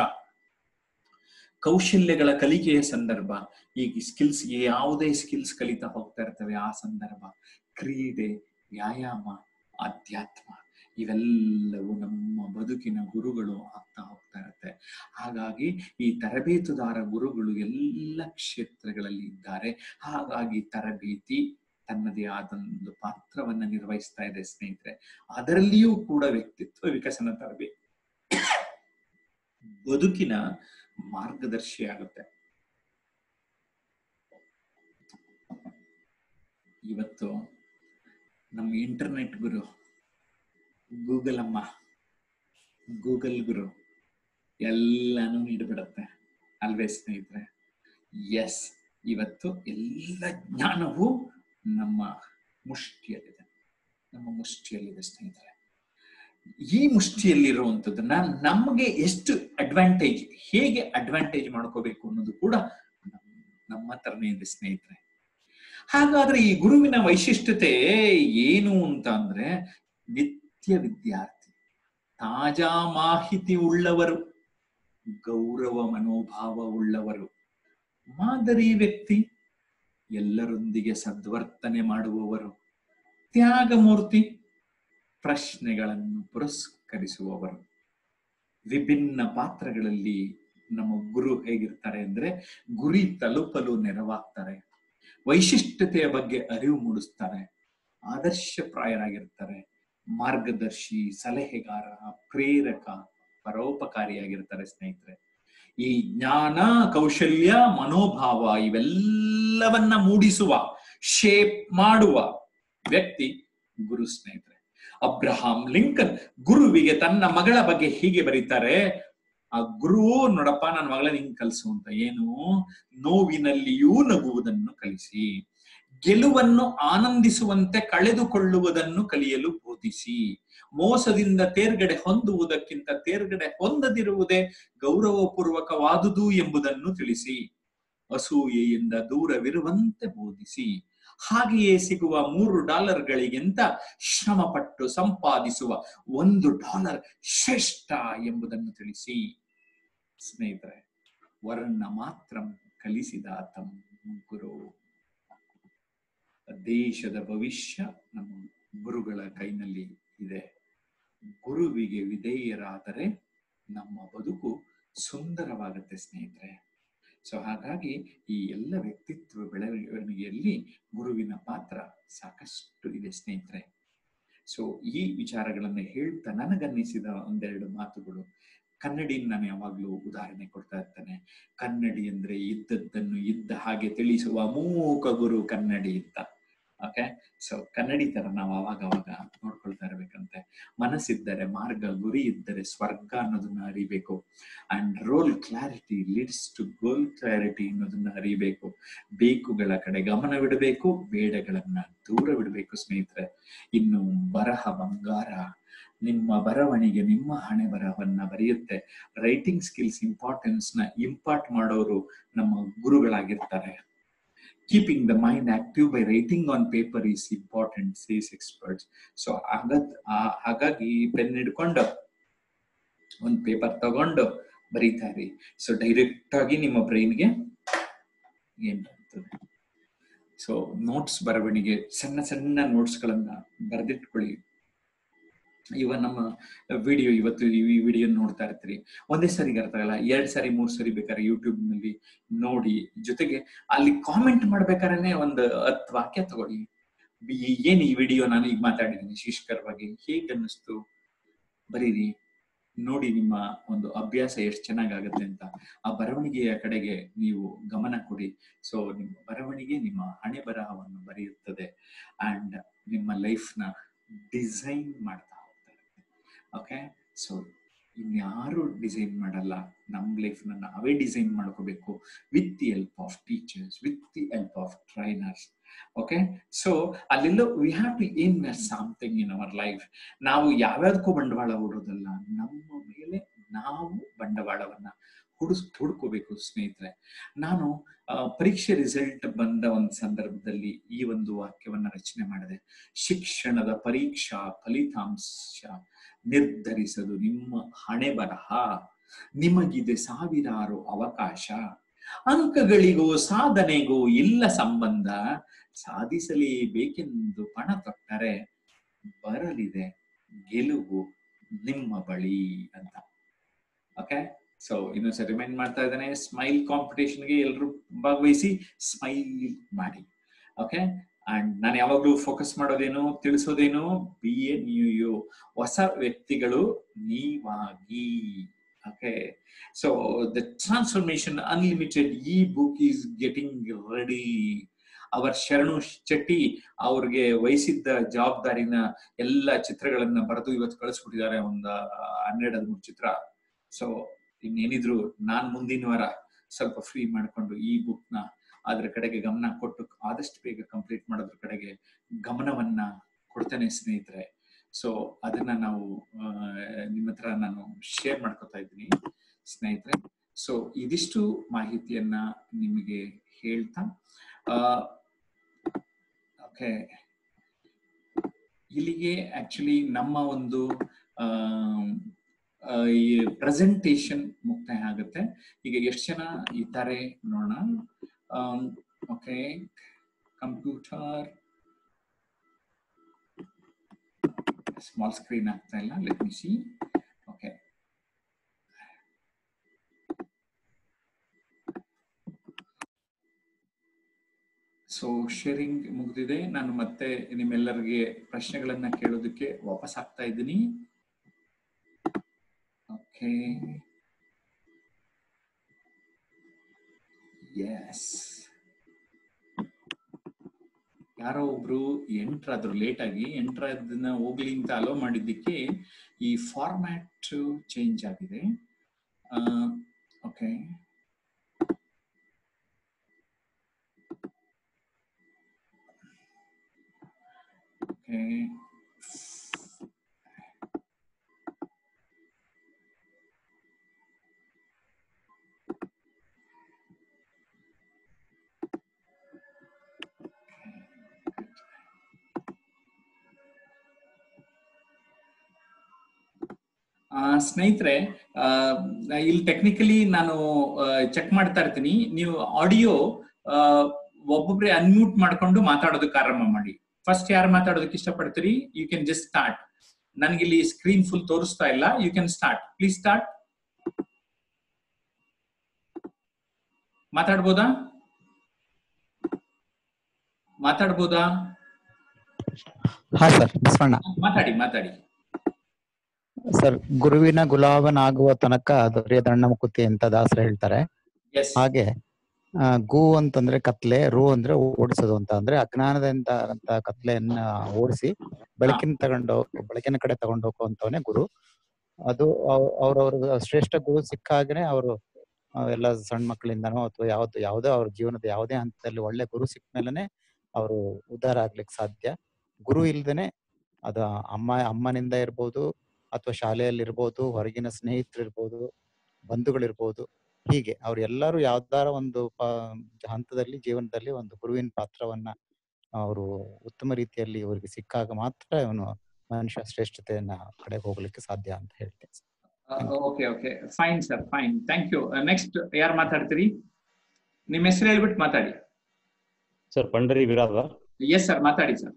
ಕೌಶಲ್ಯಗಳ ಕಲಿಕೆಯ ಸಂದರ್ಭ ಈಗ ಸ್ಕಿಲ್ಸ್ ಯಾವುದೇ ಸ್ಕಿಲ್ಸ್ ಕಲಿತಾ ಹೋಗ್ತಾ ಇರ್ತವೆ ಆ ಸಂದರ್ಭ ಕ್ರೀಡೆ ವ್ಯಾಯಾಮ ಅಧ್ಯಾತ್ಮ ಇವೆಲ್ಲವೂ ನಮ್ಮ ಬದುಕಿನ ಗುರುಗಳು ಆಗ್ತಾ ಹೋಗ್ತಾ ಇರುತ್ತೆ ಹಾಗಾಗಿ ಈ ತರಬೇತುದಾರ ಗುರುಗಳು ಎಲ್ಲ ಕ್ಷೇತ್ರಗಳಲ್ಲಿ ಇದ್ದಾರೆ ಹಾಗಾಗಿ ತರಬೇತಿ ತನ್ನದೇ ಆದೊಂದು ಪಾತ್ರವನ್ನ ನಿರ್ವಹಿಸ್ತಾ ಇದೆ ಸ್ನೇಹಿತರೆ ಅದರಲ್ಲಿಯೂ ಕೂಡ ವ್ಯಕ್ತಿತ್ವ ವಿಕಸನ ತರಬೇತಿ ಬದುಕಿನ ಮಾರ್ಗದರ್ಶಿ ಆಗುತ್ತೆ ಇವತ್ತು ನಮ್ಮ ಇಂಟರ್ನೆಟ್ ಗುರು ಗೂಗಲ್ ಅಮ್ಮ ಗೂಗಲ್ ಗುರು ಎಲ್ಲಾನು ನೀಡಿಬಿಡುತ್ತೆ ಅಲ್ವೇ ಸ್ನೇಹಿತರೆ ಎಸ್ ಇವತ್ತು ಎಲ್ಲ ಜ್ಞಾನವು ನಮ್ಮ ಮುಷ್ಟಿಯಲ್ಲಿದೆ ನಮ್ಮ ಮುಷ್ಟಿಯಲ್ಲಿದೆ ಸ್ನೇಹಿತರೆ ಈ ಮುಷ್ಟಿಯಲ್ಲಿರುವಂಥದ್ದನ್ನ ನಮಗೆ ಎಷ್ಟು ಅಡ್ವಾಂಟೇಜ್ ಹೇಗೆ ಅಡ್ವಾಂಟೇಜ್ ಮಾಡ್ಕೋಬೇಕು ಅನ್ನೋದು ಕೂಡ ನಮ್- ನಮ್ಮ ಹತ್ರನೇ ಇದೆ ಸ್ನೇಹಿತರೆ ಹಾಗಾದ್ರೆ ಈ ಗುರುವಿನ ವೈಶಿಷ್ಟ್ಯತೆ ಏನು ಅಂತ ಅಂದ್ರೆ ನಿತ್ಯ ವಿದ್ಯಾರ್ಥಿ ತಾಜಾ ಮಾಹಿತಿ ಉಳ್ಳವರು ಗೌರವ ಮನೋಭಾವ ಉಳ್ಳವರು ಮಾದರಿ ವ್ಯಕ್ತಿ ಎಲ್ಲರೊಂದಿಗೆ ಸದ್ವರ್ತನೆ ಮಾಡುವವರು ತ್ಯಾಗಮೂರ್ತಿ ಪ್ರಶ್ನೆಗಳನ್ನು ಪುರಸ್ಕರಿಸುವವರು ವಿಭಿನ್ನ ಪಾತ್ರಗಳಲ್ಲಿ ನಮ್ಮ ಗುರು ಹೇಗಿರ್ತಾರೆ ಅಂದ್ರೆ ಗುರಿ ತಲುಪಲು ನೆರವಾಗ್ತಾರೆ ವೈಶಿಷ್ಟ್ಯತೆಯ ಬಗ್ಗೆ ಅರಿವು ಮೂಡಿಸ್ತಾರೆ ಆದರ್ಶಪ್ರಾಯರಾಗಿರ್ತಾರೆ ಮಾರ್ಗದರ್ಶಿ ಸಲಹೆಗಾರ ಪ್ರೇರಕ ಪರೋಪಕಾರಿಯಾಗಿರ್ತಾರೆ ಸ್ನೇಹಿತರೆ ಈ ಜ್ಞಾನ ಕೌಶಲ್ಯ ಮನೋಭಾವ ಇವೆಲ್ಲವನ್ನ ಮೂಡಿಸುವ ಶೇಪ್ ಮಾಡುವ ವ್ಯಕ್ತಿ ಗುರು ಸ್ನೇಹಿತರೆ ಅಬ್ರಹಾಂ ಲಿಂಕನ್ ಗುರುವಿಗೆ ತನ್ನ ಮಗಳ ಬಗ್ಗೆ ಹೀಗೆ ಬರೀತಾರೆ ಆ ಗುರು ನೋಡಪ್ಪ ನನ್ನ ಮಗಳ ಹಿಂಗ್ ಕಲಿಸು ಅಂತ ಏನು ನೋವಿನಲ್ಲಿಯೂ ನಗುವುದನ್ನು ಕಲಿಸಿ ಗೆಲುವನ್ನು ಆನಂದಿಸುವಂತೆ ಕಳೆದುಕೊಳ್ಳುವುದನ್ನು ಕಲಿಯಲು ಬೋಧಿಸಿ ಮೋಸದಿಂದ ತೇರ್ಗಡೆ ಹೊಂದುವುದಕ್ಕಿಂತ ತೇರ್ಗಡೆ ಹೊಂದದಿರುವುದೇ ಗೌರವಪೂರ್ವಕವಾದುದು ಎಂಬುದನ್ನು ತಿಳಿಸಿ ಅಸೂಯೆಯಿಂದ ದೂರವಿರುವಂತೆ ಬೋಧಿಸಿ ಹಾಗೆಯೇ ಸಿಗುವ ಮೂರು ಡಾಲರ್ಗಳಿಗಿಂತ ಶ್ರಮಪಟ್ಟು ಸಂಪಾದಿಸುವ ಒಂದು ಡಾಲರ್ ಶ್ರೇಷ್ಠ ಎಂಬುದನ್ನು ತಿಳಿಸಿ ಸ್ನೇಹಿತರೆ ವರನ್ನ ಮಾತ್ರ ಕಲಿಸಿದಾತಂ ಗುರು ದೇಶದ ಭವಿಷ್ಯ ನಮ್ಮ ಗುರುಗಳ ಕೈನಲ್ಲಿ ಇದೆ ಗುರುವಿಗೆ ವಿಧೇಯರಾದರೆ ನಮ್ಮ ಬದುಕು ಸುಂದರವಾಗುತ್ತೆ ಸ್ನೇಹಿತರೆ ಸೊ ಹಾಗಾಗಿ ಈ ಎಲ್ಲ ವ್ಯಕ್ತಿತ್ವ ಬೆಳವಣಿಗೆಯಲ್ಲಿ ಗುರುವಿನ ಪಾತ್ರ ಸಾಕಷ್ಟು ಇದೆ ಸ್ನೇಹಿತರೆ ಸೊ ಈ ವಿಚಾರಗಳನ್ನು ಹೇಳ್ತಾ ನನಗನ್ನಿಸಿದ ಒಂದೆರಡು ಮಾತುಗಳು ಕನ್ನಡಿ ನಾನು ಯಾವಾಗ್ಲೂ ಉದಾಹರಣೆ ಕೊಡ್ತಾ ಇರ್ತೇನೆ ಕನ್ನಡಿ ಅಂದ್ರೆ ಇದ್ದದ್ದನ್ನು ಇದ್ದ ಹಾಗೆ ತಿಳಿಸುವ ಮೂಕ ಗುರು ಕನ್ನಡಿ ಅಂತ ಓಕೆ ಸೊ ಕನ್ನಡಿ ತರ ನಾವು ಅವಾಗ ಅವಾಗ ನೋಡ್ಕೊಳ್ತಾ ಇರ್ಬೇಕಂತೆ ಮನಸ್ಸಿದ್ದರೆ ಮಾರ್ಗ ಗುರಿ ಇದ್ದರೆ ಸ್ವರ್ಗ ಅನ್ನೋದನ್ನ ಅರಿಬೇಕು and role clarity leads to goal clarity ಅನ್ನೋದನ್ನ ಅರಿಬೇಕು ಬೇಕುಗಳ ಕಡೆ ಗಮನವಿಡಬೇಕು ಬೇಡಗಳನ್ನ ದೂರವಿಡಬೇಕು ಸ್ನೇಹಿತರೆ ಇನ್ನು ಬರಹ ಬಂಗಾರ ನಿಮ್ಮ ಬರವಣಿಗೆ ನಿಮ್ಮ ಹಣೆ ಬರಹವನ್ನ ಬರೆಯುತ್ತೆ ರೈಟಿಂಗ್ ಸ್ಕಿಲ್ಸ್ ಇಂಪಾರ್ಟೆನ್ಸ್ ನ ಇಂಪಾರ್ಟ್ ಮಾಡೋರು ನಮ್ಮ ಗುರುಗಳಾಗಿರ್ತಾರೆ keeping the mind active by writing on paper is important says experts so ಹಾಗಾಗಿ ಪೆನ್ ಹಿಡ್ಕೊಂಡು ಒಂದು ಪೇಪರ್ ತಗೊಂಡು ಬರೀತಾ ಇರಿ ಸೊ ಡೈರೆಕ್ಟ್ ಆಗಿ ನಿಮ್ಮ ಬ್ರೈನ್ಗೆ ಏನ್ ಬರ್ತದೆ ಸೊ ನೋಟ್ಸ್ ಬರವಣಿಗೆ ಸಣ್ಣ ಸಣ್ಣ ನೋಟ್ಸ್ ಗಳನ್ನ ಬರೆದಿಟ್ಕೊಳ್ಳಿ ಇವ ನಮ್ಮ ವಿಡಿಯೋ ಇವತ್ತು ಈ ವಿಡಿಯೋ ನೋಡ್ತಾ ಇರ್ತೀರಿ ಒಂದೇ ಸರಿಗೆ ಅರ್ಥ ಆಗಲ್ಲ ಎರಡ್ ಸಾರಿ ಮೂರ್ ಸರಿ ಬೇಕಾದ್ರೆ ಯೂಟ್ಯೂಬ್ ನಲ್ಲಿ ನೋಡಿ ಜೊತೆಗೆ ಅಲ್ಲಿ ಕಾಮೆಂಟ್ ಮಾಡ್ಬೇಕಾದ್ರೆ ಒಂದು ಹತ್ತು ವಾಕ್ಯ ತಗೊಳ್ಳಿ ಏನ್ ಈ ವಿಡಿಯೋ ನಾನು ಈಗ ಮಾತಾಡಿದ್ದೀನಿ ಶೀಷ್ಕರ್ ಬಗ್ಗೆ ಹೇಗ್ ಅನ್ನಿಸ್ತು ಬರೀರಿ ನೋಡಿ ನಿಮ್ಮ ಒಂದು ಅಭ್ಯಾಸ ಎಷ್ಟು ಚೆನ್ನಾಗಾಗತ್ತೆ ಅಂತ ಆ ಬರವಣಿಗೆಯ ಕಡೆಗೆ ನೀವು ಗಮನ ಕೊಡಿ ಸೊ ನಿಮ್ಮ ಬರವಣಿಗೆ ನಿಮ್ಮ ಹಣೆ ಬರಹವನ್ನು ಬರೆಯುತ್ತದೆ ಅಂಡ್ ನಿಮ್ಮ ಲೈಫ್ ನ ಡಿಸೈನ್ ಮಾಡ್ತಾ ಹೋಗ್ತಾರೆ ಓಕೆ ಸೊ ಇನ್ಯಾರು ಡಿಸೈನ್ ಮಾಡಲ್ಲ ನಮ್ಮ ಲೈಫ್ನ ನಾವೇ ಡಿಸೈನ್ ಮಾಡ್ಕೋಬೇಕು with the help of teachers with the help of trainers okay so ಅಲ್ಲೆಲ್ಲೋ we have to invest something in our life ನಾವು ಯಾವ್ಯಾವ್ದಕ್ಕೂ ಬಂಡವಾಳ ಹೂಡೋದಲ್ಲ ನಮ್ಮ ಮೇಲೆ ನಾವು ಬಂಡವಾಳವನ್ನ ಹುಡುಸ್ ಹುಡ್ಕೋಬೇಕು ಸ್ನೇಹಿತರೆ ನಾನು ಪರೀಕ್ಷೆ ರಿಸಲ್ಟ್ ಬಂದ ಒಂದು ಸಂದರ್ಭದಲ್ಲಿ ಈ ಒಂದು ವಾಕ್ಯವನ್ನ ರಚನೆ ಮಾಡಿದೆ ಶಿಕ್ಷಣದ ಪರೀಕ್ಷಾ ಫಲಿತಾಂಶ ನಿರ್ಧರಿಸದು ನಿಮ್ಮ ಹಣೆ ಬರಹ ನಿಮಗಿದೆ ಸಾವಿರಾರು ಅವಕಾಶ ಅಂಕಗಳಿಗೂ ಸಾಧನೆಗೂ ಇಲ್ಲ ಸಂಬಂಧ ಸಾಧಿಸಲೇಬೇಕೆಂದು ಪಣ ತೊಟ್ಟರೆ ಬರಲಿದೆ ಗೆಲುವು ನಿಮ್ಮ ಬಳಿ ಅಂತ ಓಕೆ ಸೊ ಇನ್ನೊಂದ್ಸರಿ ರಿಮೈಂಡ್ ಮಾಡ್ತಾ ಇದ್ದಾನೆ ಸ್ಮೈಲ್ ಕಾಂಪಿಟೇಷನ್ಗೆ ಎಲ್ಲರೂ ಭಾಗವಹಿಸಿ ಸ್ಮೈಲ್ ಮಾಡಿ ಓಕೆ ಅಂಡ್ ನಾನು ಯಾವಾಗ್ಲೂ ಫೋಕಸ್ ಮಾಡೋದೇನು ತಿಳಿಸೋದೇನು ಬಿ ಎ ನ್ಯೂ ಯು ಹೊಸ ವ್ಯಕ್ತಿಗಳು ನೀವಾಗಿ okay so the transformation unlimited ಈ book is getting ready our Sharanu Chetty ಅವ್ರಿಗೆ ವಹಿಸಿದ್ದ ಜವಾಬ್ದಾರಿನ ಎಲ್ಲ ಚಿತ್ರಗಳನ್ನ ಬರೆದು ಇವತ್ತು ಕಳಿಸ್ಬಿಟ್ಟಿದ್ದಾರೆ ಒಂದು ಹನ್ನೆರಡು ಹದಿಮೂರು ಚಿತ್ರ ಸೊ ಇನ್ನೇನಿದ್ರು ನಾನ್ ಮುಂದಿನ ವಾರ ಸ್ವಲ್ಪ ಫ್ರೀ ಮಾಡ್ಕೊಂಡು ಈ ಬುಕ್ ನ ಅದ್ರ ಕಡೆಗೆ ಗಮನ ಕೊಟ್ಟು ಆದಷ್ಟು ಬೇಗ ಕಂಪ್ಲೀಟ್ ಮಾಡೋದ್ರ ಕಡೆಗೆ ಗಮನವನ್ನ ಕೊಡ್ತೇನೆ ಸ್ನೇಹಿತರೆ ಸೊ ಅದನ್ನ ನಾವು ನಿಮ್ಮ ಹತ್ರ ನಾನು ಶೇರ್ ಮಾಡ್ಕೊತಾ ಇದ್ದೀನಿ ಸ್ನೇಹಿತರೆ ಸೊ ಇದಿಷ್ಟು ಮಾಹಿತಿಯನ್ನ ನಿಮಗೆ ಹೇಳ್ತಾ ಓಕೆ ಇಲ್ಲಿಗೆ ಆಕ್ಚುಲಿ ನಮ್ಮ ಒಂದು ಈ ಪ್ರೆಸೆಂಟೇಶನ್ ಮುಕ್ತಾಯ ಆಗುತ್ತೆ ಈಗ ಎಷ್ಟು ಜನ ಇದ್ದಾರೆ ನೋಡೋಣ ಓಕೆ ಕಂಪ್ಯೂಟರ್ ಸ್ಮಾಲ್ ಸ್ಕ್ರೀನ್ ಆಗ್ತಾ ಇಲ್ಲ let me see okay so sharing ಮುಗಿದಿದೆ ನಾನು ಮತ್ತೆ ನಿಮ್ಮೆಲ್ಲರಿಗೆ ಪ್ರಶ್ನೆಗಳನ್ನ ಕೇಳೋದಕ್ಕೆ ವಾಪಸ್ ಆಗ್ತಾ ಇದ್ದೀನಿ ಓಕೆ ಎಸ್ ಯಾರೋ ಒಬ್ರು ಎಂಟ್ರ್ ಆದ್ರು ಲೇಟ್ ಆಗಿ ಎಂಟ್ರ್ ಅದನ್ನ ಹೋಗ್ಲಿ ಅಂತ ಅಲೋ ಮಾಡಿದ್ದಕ್ಕೆ ಈ ಫಾರ್ಮ್ಯಾಟ್ ಚೇಂಜ್ ಆಗಿದೆ ಓಕೆ ಓಕೆ ಆ, ಸ್ನೇಹಿತರೆ ಆ, ಇಲ್ಲಿ ಟೆಕ್ನಿಕಲಿ ನಾನು ಚೆಕ್ ಮಾಡ್ತಾ ಇರ್ತೀನಿ ನೀವು ಆಡಿಯೋ ಒಬ್ಬೊಬ್ರೆ ಅನ್ಮ್ಯೂಟ್ ಮಾಡ್ಕೊಂಡು ಮಾತಾಡೋದಕ್ಕೆ ಆರಂಭ ಮಾಡಿ ಫಸ್ಟ್ ಯಾರು ಮಾತಾಡೋದಕ್ಕೆ ಇಷ್ಟಪಡ್ತೀರಿ ಯು ಕ್ಯಾನ್ ಜಸ್ಟ್ ಸ್ಟಾರ್ಟ್ ನನಗಿಲ್ಲಿ ಸ್ಕ್ರೀನ್ ಫುಲ್ ತೋರಿಸ್ತಾ ಇಲ್ಲ you can start please start ಮಾತಾಡ್ಬೋದಾ ಮಾತಾಡ್ಬೋದಾ ಹಾ ಸರ್ ಬಸವಣ್ಣ ಮಾತಾಡಿ ಮಾತಾಡಿ ಸರ್ ಗುರುವಿನ ಗುಲಾಬನಾಗುವ ತನಕ ದೊರೆಯದಣ್ಣ ಮುಕುತಿ ಅಂತ ದಾಸರು ಹೇಳ್ತಾರೆ ಎಸ್ ಹಾಗೆ ಆ, ಗು ಅಂತಂದ್ರೆ ಕತ್ಲೆ ರು ಅಂದ್ರೆ ಓಡಿಸೋದು ಅಂತ ಅಂದ್ರೆ ಅಜ್ಞಾನದಿಂದ ಅಂತ ಕತ್ಲೆಯನ್ನ ಓಡಿಸಿ ಬೆಳಕಿನ ತಗೊಂಡು ಬೆಳಕಿನ ಕಡೆ ತಗೊಂಡು ಹೋಗುವಂತವನೇ ಗುರು ಅದು ಅವ್- ಅವ್ರವ್ರ ಶ್ರೇಷ್ಠ ಗುರು ಸಿಕ್ಕಾಗನೆ ಅವರು ಎಲ್ಲ ಸಣ್ಣ ಮಕ್ಕಳಿಂದನೋ ಅಥವಾ ಯಾವ್ದು ಯಾವುದೋ ಅವ್ರ ಜೀವನದ ಯಾವುದೇ ಹಂತದಲ್ಲಿ ಒಳ್ಳೆ ಗುರು ಸಿಕ್ಕ ಮೇಲೆನೆ ಅವರು ಉದ್ಧಾರ ಆಗ್ಲಿಕ್ಕೆ ಸಾಧ್ಯ ಗುರು ಇಲ್ದೇನೆ ಅದು ಅಮ್ಮ ಅಮ್ಮನಿಂದ ಇರ್ಬೋದು ಅಥವಾ ಶಾಲೆಯಲ್ಲಿ ಇರ್ಬೋದು ಹೊರಗಿನ ಸ್ನೇಹಿತರು ಇರ್ಬೋದು ಬಂಧುಗಳಿರ್ಬೋದು ಹೀಗೆ ಅವ್ರು ಎಲ್ಲರೂ ಯಾವ್ದಾರ ಒಂದು ಪ- ಹಂತದಲ್ಲಿ ಜೀವನದಲ್ಲಿ ಒಂದು ಗುರುವಿನ ಪಾತ್ರವನ್ನ ಅವರು ಉತ್ತಮ ರೀತಿಯಲ್ಲಿ ಇವರಿಗೆ ಸಿಕ್ಕಾಗ ಮಾತ್ರ ಇವನು ಮನುಷ್ಯ ಶ್ರೇಷ್ಠತೆಯನ್ನ ಕಡೆ ಹೋಗ್ಲಿಕ್ಕೆ ಸಾಧ್ಯ ಅಂತ ಹೇಳ್ತೇನೆ okay okay fine sir fine thank you next ಯಾರು ಮಾತಾಡ್ತೀರಿ ನಿಮ್ಮ ಹೆಸರು ಹೇಳ್ಬಿಟ್ಟು ಮಾತಾಡಿ ಸರ್ ಪಂಡರಿ ವಿರಾದ ಎಸ್ ಸರ್ ಮಾತಾಡಿ ಸರ್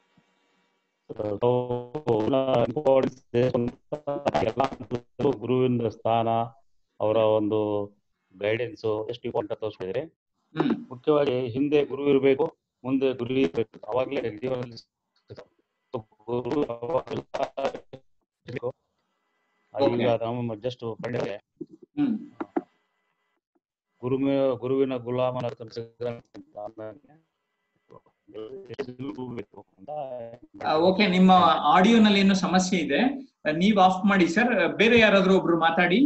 ಗುರುವಿನ ಸ್ಥಾನ ಅವರ ಒಂದು ಗೈಡೆನ್ಸ್ ಎಷ್ಟು ಇಂಪಾರ್ಟೆಂಟ್ ತೋರಿಸ್ತಿದ್ರೆ ಹ್ಮ್ ಮುಖ್ಯವಾಗಿ ಹಿಂದೆ ಗುರು ಇರಬೇಕು ಮುಂದೆ ಗುರು ಇರಬೇಕು ಅವಾಗಲೇ ಜೀವನದಲ್ಲಿ ಸೊ ಗುರು ಯಾವಾಗ್ಲೂ ಇರ್ಬೇಕು. ಈಗ ನಮ್ಮ ಜಸ್ಟ್ ಪಂಡರೆ ಹ್ಮ್ ಗುರು ಗುರುವಿನ ಗುಲಾಮನ ಕನಸಿದ್ರೆ ಓಕೆ ನಿಮ್ಮ ಆಡಿಯೋನಲ್ಲಿ ಏನೋ ಸಮಸ್ಯೆ ಇದೆ ಅಹ್, ನೀವ್ ಆಫ್ ಮಾಡಿ ಸರ್ ಬೇರೆ ಯಾರಾದ್ರೂ ಒಬ್ರು ಮಾತಾಡಿ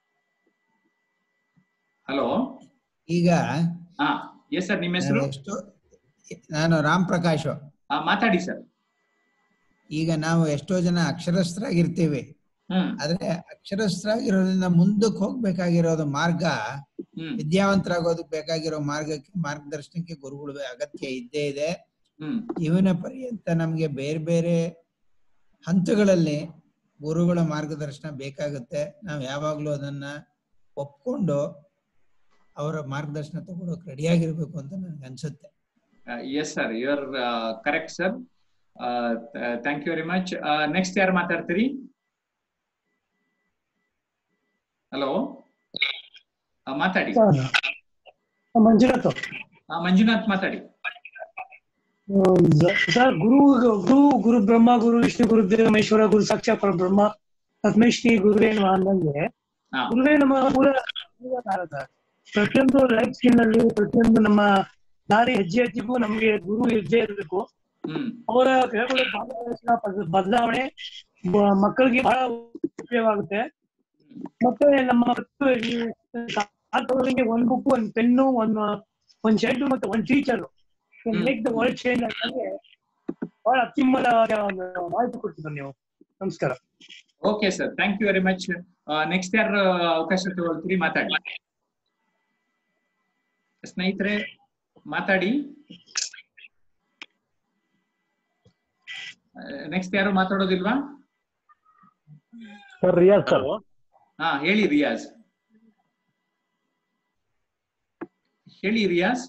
ಹಲೋ ಈಗ ಹಾ ಎಸ್ ಸರ್ ನಿಮ್ಮ ನಾನು ಹೆಸರು ಎಷ್ಟು ನಾನು ರಾಮ್ ಪ್ರಕಾಶ್ ಹಾ, ಮಾತಾಡಿ ಸರ್ ಈಗ ನಾವು ಎಷ್ಟೋ ಜನ ಅಕ್ಷರಸ್ಥರಾಗಿರ್ತೀವಿ ಹ್ಮ್ ಆದ್ರೆ ಅಕ್ಷರಸ್ಥರಾಗಿರೋದ್ರಿಂದ ಮುಂದಕ್ಕೆ ಹೋಗ್ಬೇಕಾಗಿರೋದು ಮಾರ್ಗ ಹ್ಮ್ ವಿದ್ಯಾವಂತರಾಗೋದಕ್ಕೆ ಬೇಕಾಗಿರೋ ಮಾರ್ಗಕ್ಕೆ ಮಾರ್ಗದರ್ಶನಕ್ಕೆ ಗುರುಗಳು ಅಗತ್ಯ ಇದ್ದೇ ಇದೆ ಹ್ಮ್ ಇವನ ಪರ್ಯಂತ ನಮ್ಗೆ ಬೇರೆ ಬೇರೆ ಹಂತಗಳಲ್ಲಿ ಗುರುಗಳ ಮಾರ್ಗದರ್ಶನ ಬೇಕಾಗುತ್ತೆ ನಾವು ಯಾವಾಗ್ಲೂ ಅದನ್ನ ಒಪ್ಕೊಂಡು ಅವರ ಮಾರ್ಗದರ್ಶನ ತಗೊಳಕ್ ರೆಡಿಯಾಗಿರ್ಬೇಕು ಅಂತ ನನ್ಗೆ ಅನ್ಸುತ್ತೆ yes sir you are correct sir thank you very much next ಯಾರು ಮಾತಾಡ್ತೀರಿ ಹಲೋ ಮಾತಾಡಿ ಮಂಜುನಾಥ್ ಆ, ಮಂಜುನಾಥ್ ಮಾತಾಡಿ ಸರ್ ಗುರು ಗುರು ಗುರು ಬ್ರಹ್ಮ ಗುರು ವಿಷ್ಣು ಗುರು ದೇವ ಮಹೇಶ್ವರ ಗುರು ಸಾಕ್ಷಾತ್ ಪರಬ್ರಹ್ಮ ತಸ್ಮೈ ಶ್ರೀ ಗುರುವೇ ನಮಃ ಅಂದಂಗೆ ಹಾ. ಗುರುವೇ ನಮ್ಮ ಮೂಲ ಮೂಲ ಭಾರತ ಪ್ರತಿಯೊಂದು ಲೈಫ್ ಸ್ಕಿಲ್ ನಲ್ಲಿ ಪ್ರತಿಯೊಂದು ನಮ್ಮ ದಾರಿ ಹೆಜ್ಜೆ ಹೆಜ್ಜೆಗೂ ನಮ್ಗೆ ಗುರು ಹೆಜ್ಜೆ ಇರಬೇಕು ಹ್ಮ್ ಅವರ ಗ್ರಹಗಳ ಮಾರ್ಗದರ್ಶನ ಬದ- ಬದಲಾವಣೆ ಬ- ಮಕ್ಕಳಿಗೆ ಬಹಳ ಉಪಯೋಗ ಆಗುತ್ತೆ ಮತ್ತೆ ನಮ್ಮ ಮತ್ತು ಈ ಕಾಲ್ಪವರಿಗೆ ಒಂದ್ ಬುಕ್ ಒಂದ್ ಪೆನ್ನು ಒಂದ್ ಒಂದ್ ಶೆಡ್ ಮತ್ತೆ ಒಂದ್ ಟೀಚರ್ ಹ್ಮ್. ಮೇಕ್ ದ ವರ್ಲ್ಡ್ ಚೇಂಜ್ ಅಂತಂದ್ರೆ ಬಹಳ ಅತ್ಯುನ್ನತ ಒಂದು ಮಾಹಿತಿ ಕೊಡ್ತಿದ್ರು ನೀವು ನಮಸ್ಕಾರ okay sir thank you very much next ಯಾರು ಅವಕಾಶ ತಗೊಳ್ತೀರಿ ಮಾತಾಡಿ ಸ್ನೇಹಿತರೆ ಮಾತಾಡಿ ನೆಕ್ಸ್ಟ್ ಯಾರು ಮಾತಾಡೋದಿಲ್ವಾ ಸರ್ ರಿಯಾಜ್ ಸರ್ ಹಾ ಹೇಳಿ ರಿಯಾಜ್ ಹೇಳಿ ರಿಯಾಜ್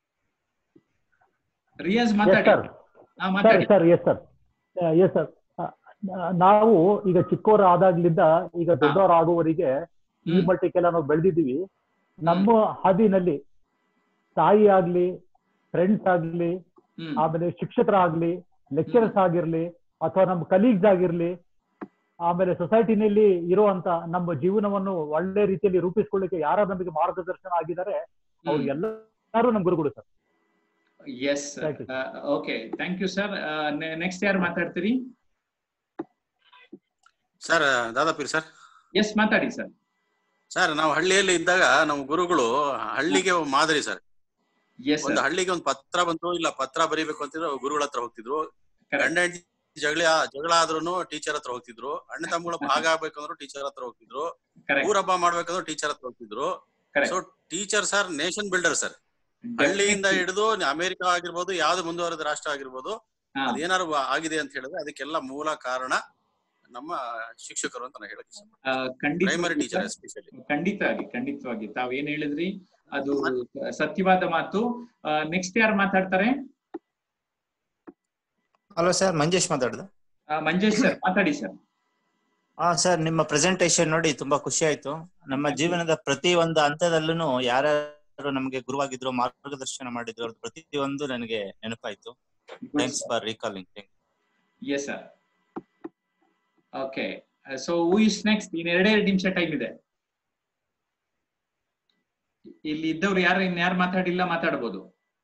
ರಿಯಾಜ್ ಮಾತಾಡಿ ಹಾ ಮಾತಾಡಿ sir yes sir yes sir ನಾವು ಈಗ ಚಿಕ್ಕವರ ಆದಾಗ್ಲಿಂದ ಈಗ ದೊಡ್ಡವರಾಗುವವರಿಗೆ ಈ ಹ್ಮ್. ಮಟ್ಟಕ್ಕೆಲ್ಲ ನಾವು ಬೆಳೆದಿದ್ದೀವಿ ನಮ್ಮ ಹಾದಿನಲ್ಲಿ ತಾಯಿ ಆಗ್ಲಿ ಫ್ರೆಂಡ್ಸ್ ಆಗ್ಲಿ ಹ್ಮ್ ಆಮೇಲೆ ಶಿಕ್ಷಕರಾಗ್ಲಿ ಲೆಕ್ಚರರ್ಸ್ ಆಗಿರ್ಲಿ ಅಥವಾ ನಮ್ಮ ಕಲೀಗ್ಸ್ ಆಗಿರ್ಲಿ ಆಮೇಲೆ ಸೊಸೈಟಿನಲ್ಲಿ ಇರುವಂತ ನಮ್ಮ ಜೀವನವನ್ನು ಒಳ್ಳೆ ರೀತಿಯಲ್ಲಿ ರೂಪಿಸ್ಕೊಳ್ಳಿಕ್ಕೆ ಯಾರ ನಮಗೆ ಮಾರ್ಗದರ್ಶನ ಆಗಿದ್ದಾರೆ ಅವ್ರು ಎಲ್ಲರೂ ನಮ್ಮ ಗುರುಗಳು sir yes Thank you. Okay thank you sir next ಯಾರು ಮಾತಾಡ್ತೀರಿ ಸರ್ ದಾದಾಪೀರ್ ಸರ್ ಎಸ್ ಮಾತಾಡಿ ಸರ್ ಸರ್ ನಾವು ಹಳ್ಳಿಯಲ್ಲಿ ಇದ್ದಾಗ ನಮ್ಮ ಗುರುಗಳು ಹಳ್ಳಿಗೆ ಮಾದರಿ ಸರ್ ಎಸ್ ಒಂದು ಹಳ್ಳಿಗೆ ಒಂದು ಪತ್ರ ಬಂತು ಇಲ್ಲ ಪತ್ರ ಬರೀಬೇಕು ಅಂತಿದ್ರು ಗುರುಗಳ ಹತ್ರ ಹೋಗ್ತಿದ್ರು ಗಂಡ ಹೆಂಡತಿ ಜಗಳ ಜಗಳ ಆದ್ರೂ ಟೀಚರ್ ಹತ್ರ ಹೋಗ್ತಿದ್ರು ಅಣ್ಣ ತಮ್ಮಗಳ ಭಾಗ ಆಗ್ಬೇಕಂದ್ರು ಟೀಚರ್ ಹತ್ರ ಹೋಗ್ತಿದ್ರು ಕರೆಕ್ಟ್ ಊರ ಹಬ್ಬ ಮಾಡ್ಬೇಕಂದ್ರು ಟೀಚರ್ ಹತ್ರ ಹೋಗ್ತಿದ್ರು so teacher sir nation builder sir ಹಳ್ಳಿಯಿಂದ ಹಿಡಿದು ಅಮೆರಿಕ ಆಗಿರ್ಬೋದು ಯಾವ್ದು ಮುಂದುವರೆದ ರಾಷ್ಟ್ರ ಆಗಿರ್ಬೋದು ಅದೇನಾದ್ರು ಆಗಿದೆ ಅಂತ ಹೇಳಿದ್ರೆ ಅದಕ್ಕೆಲ್ಲ ಮೂಲ ಕಾರಣ ನಮ್ಮ ಶಿಕ್ಷಕರು ಅಂತ ನಾನು ಹೇಳಕ್ ಆ, ಖಂಡಿತ ಪ್ರೈಮರಿ ಟೀಚರ್ ಎಸ್ಪೆಷಲಿ ಖಂಡಿತವಾಗಿ ಖಂಡಿತವಾಗಿ ತಾವ್ ಏನ್ ಹೇಳಿದ್ರಿ ಅದು ಸತ್ಯವಾದ ಮಾತು ನೆಕ್ಸ್ಟ್ ಯಾರು ಮಾತಾಡ್ತಾರೆ ಹಲೋ ಸರ್ ಮಂಜೇಶ್ ಮಾತಾಡುದು ಆ, ಮಂಜೇಶ್ ಸರ್ ಮಾತಾಡಿ ಸರ್ ಹಾ ಸರ್ ನಿಮ್ಮ ಪ್ರೆಸೆಂಟೇಶನ್ ನೋಡಿ ತುಂಬಾ ಖುಷಿ ಆಯ್ತು ನಮ್ಮ ಜೀವನದ ಪ್ರತಿ ಒಂದು ಹಂತದಲ್ಲೂ ಯಾರ್ಯಾರು ನಮಗೆ ಗುರುವಾಗಿದ್ರು ಮಾರ್ಗದರ್ಶನ ಮಾಡಿದ್ರು ಅವ್ರದ್ದು ಪ್ರತಿ ಒಂದು ನನಗೆ ನೆನಪಾಯ್ತು thanks for recalling yes sir okay so who is next in ಎರಡೇ ಎರಡು ನಿಮಿಷ ಟೈಮ್ ಇದೆ ಇಲ್ಲಿ ಇದ್ದವ್ರು ಯಾರು ಇನ್ಯಾರು ಮಾತಾಡಿಲ್ಲ ಮಾತಾಡ್ಬೋದು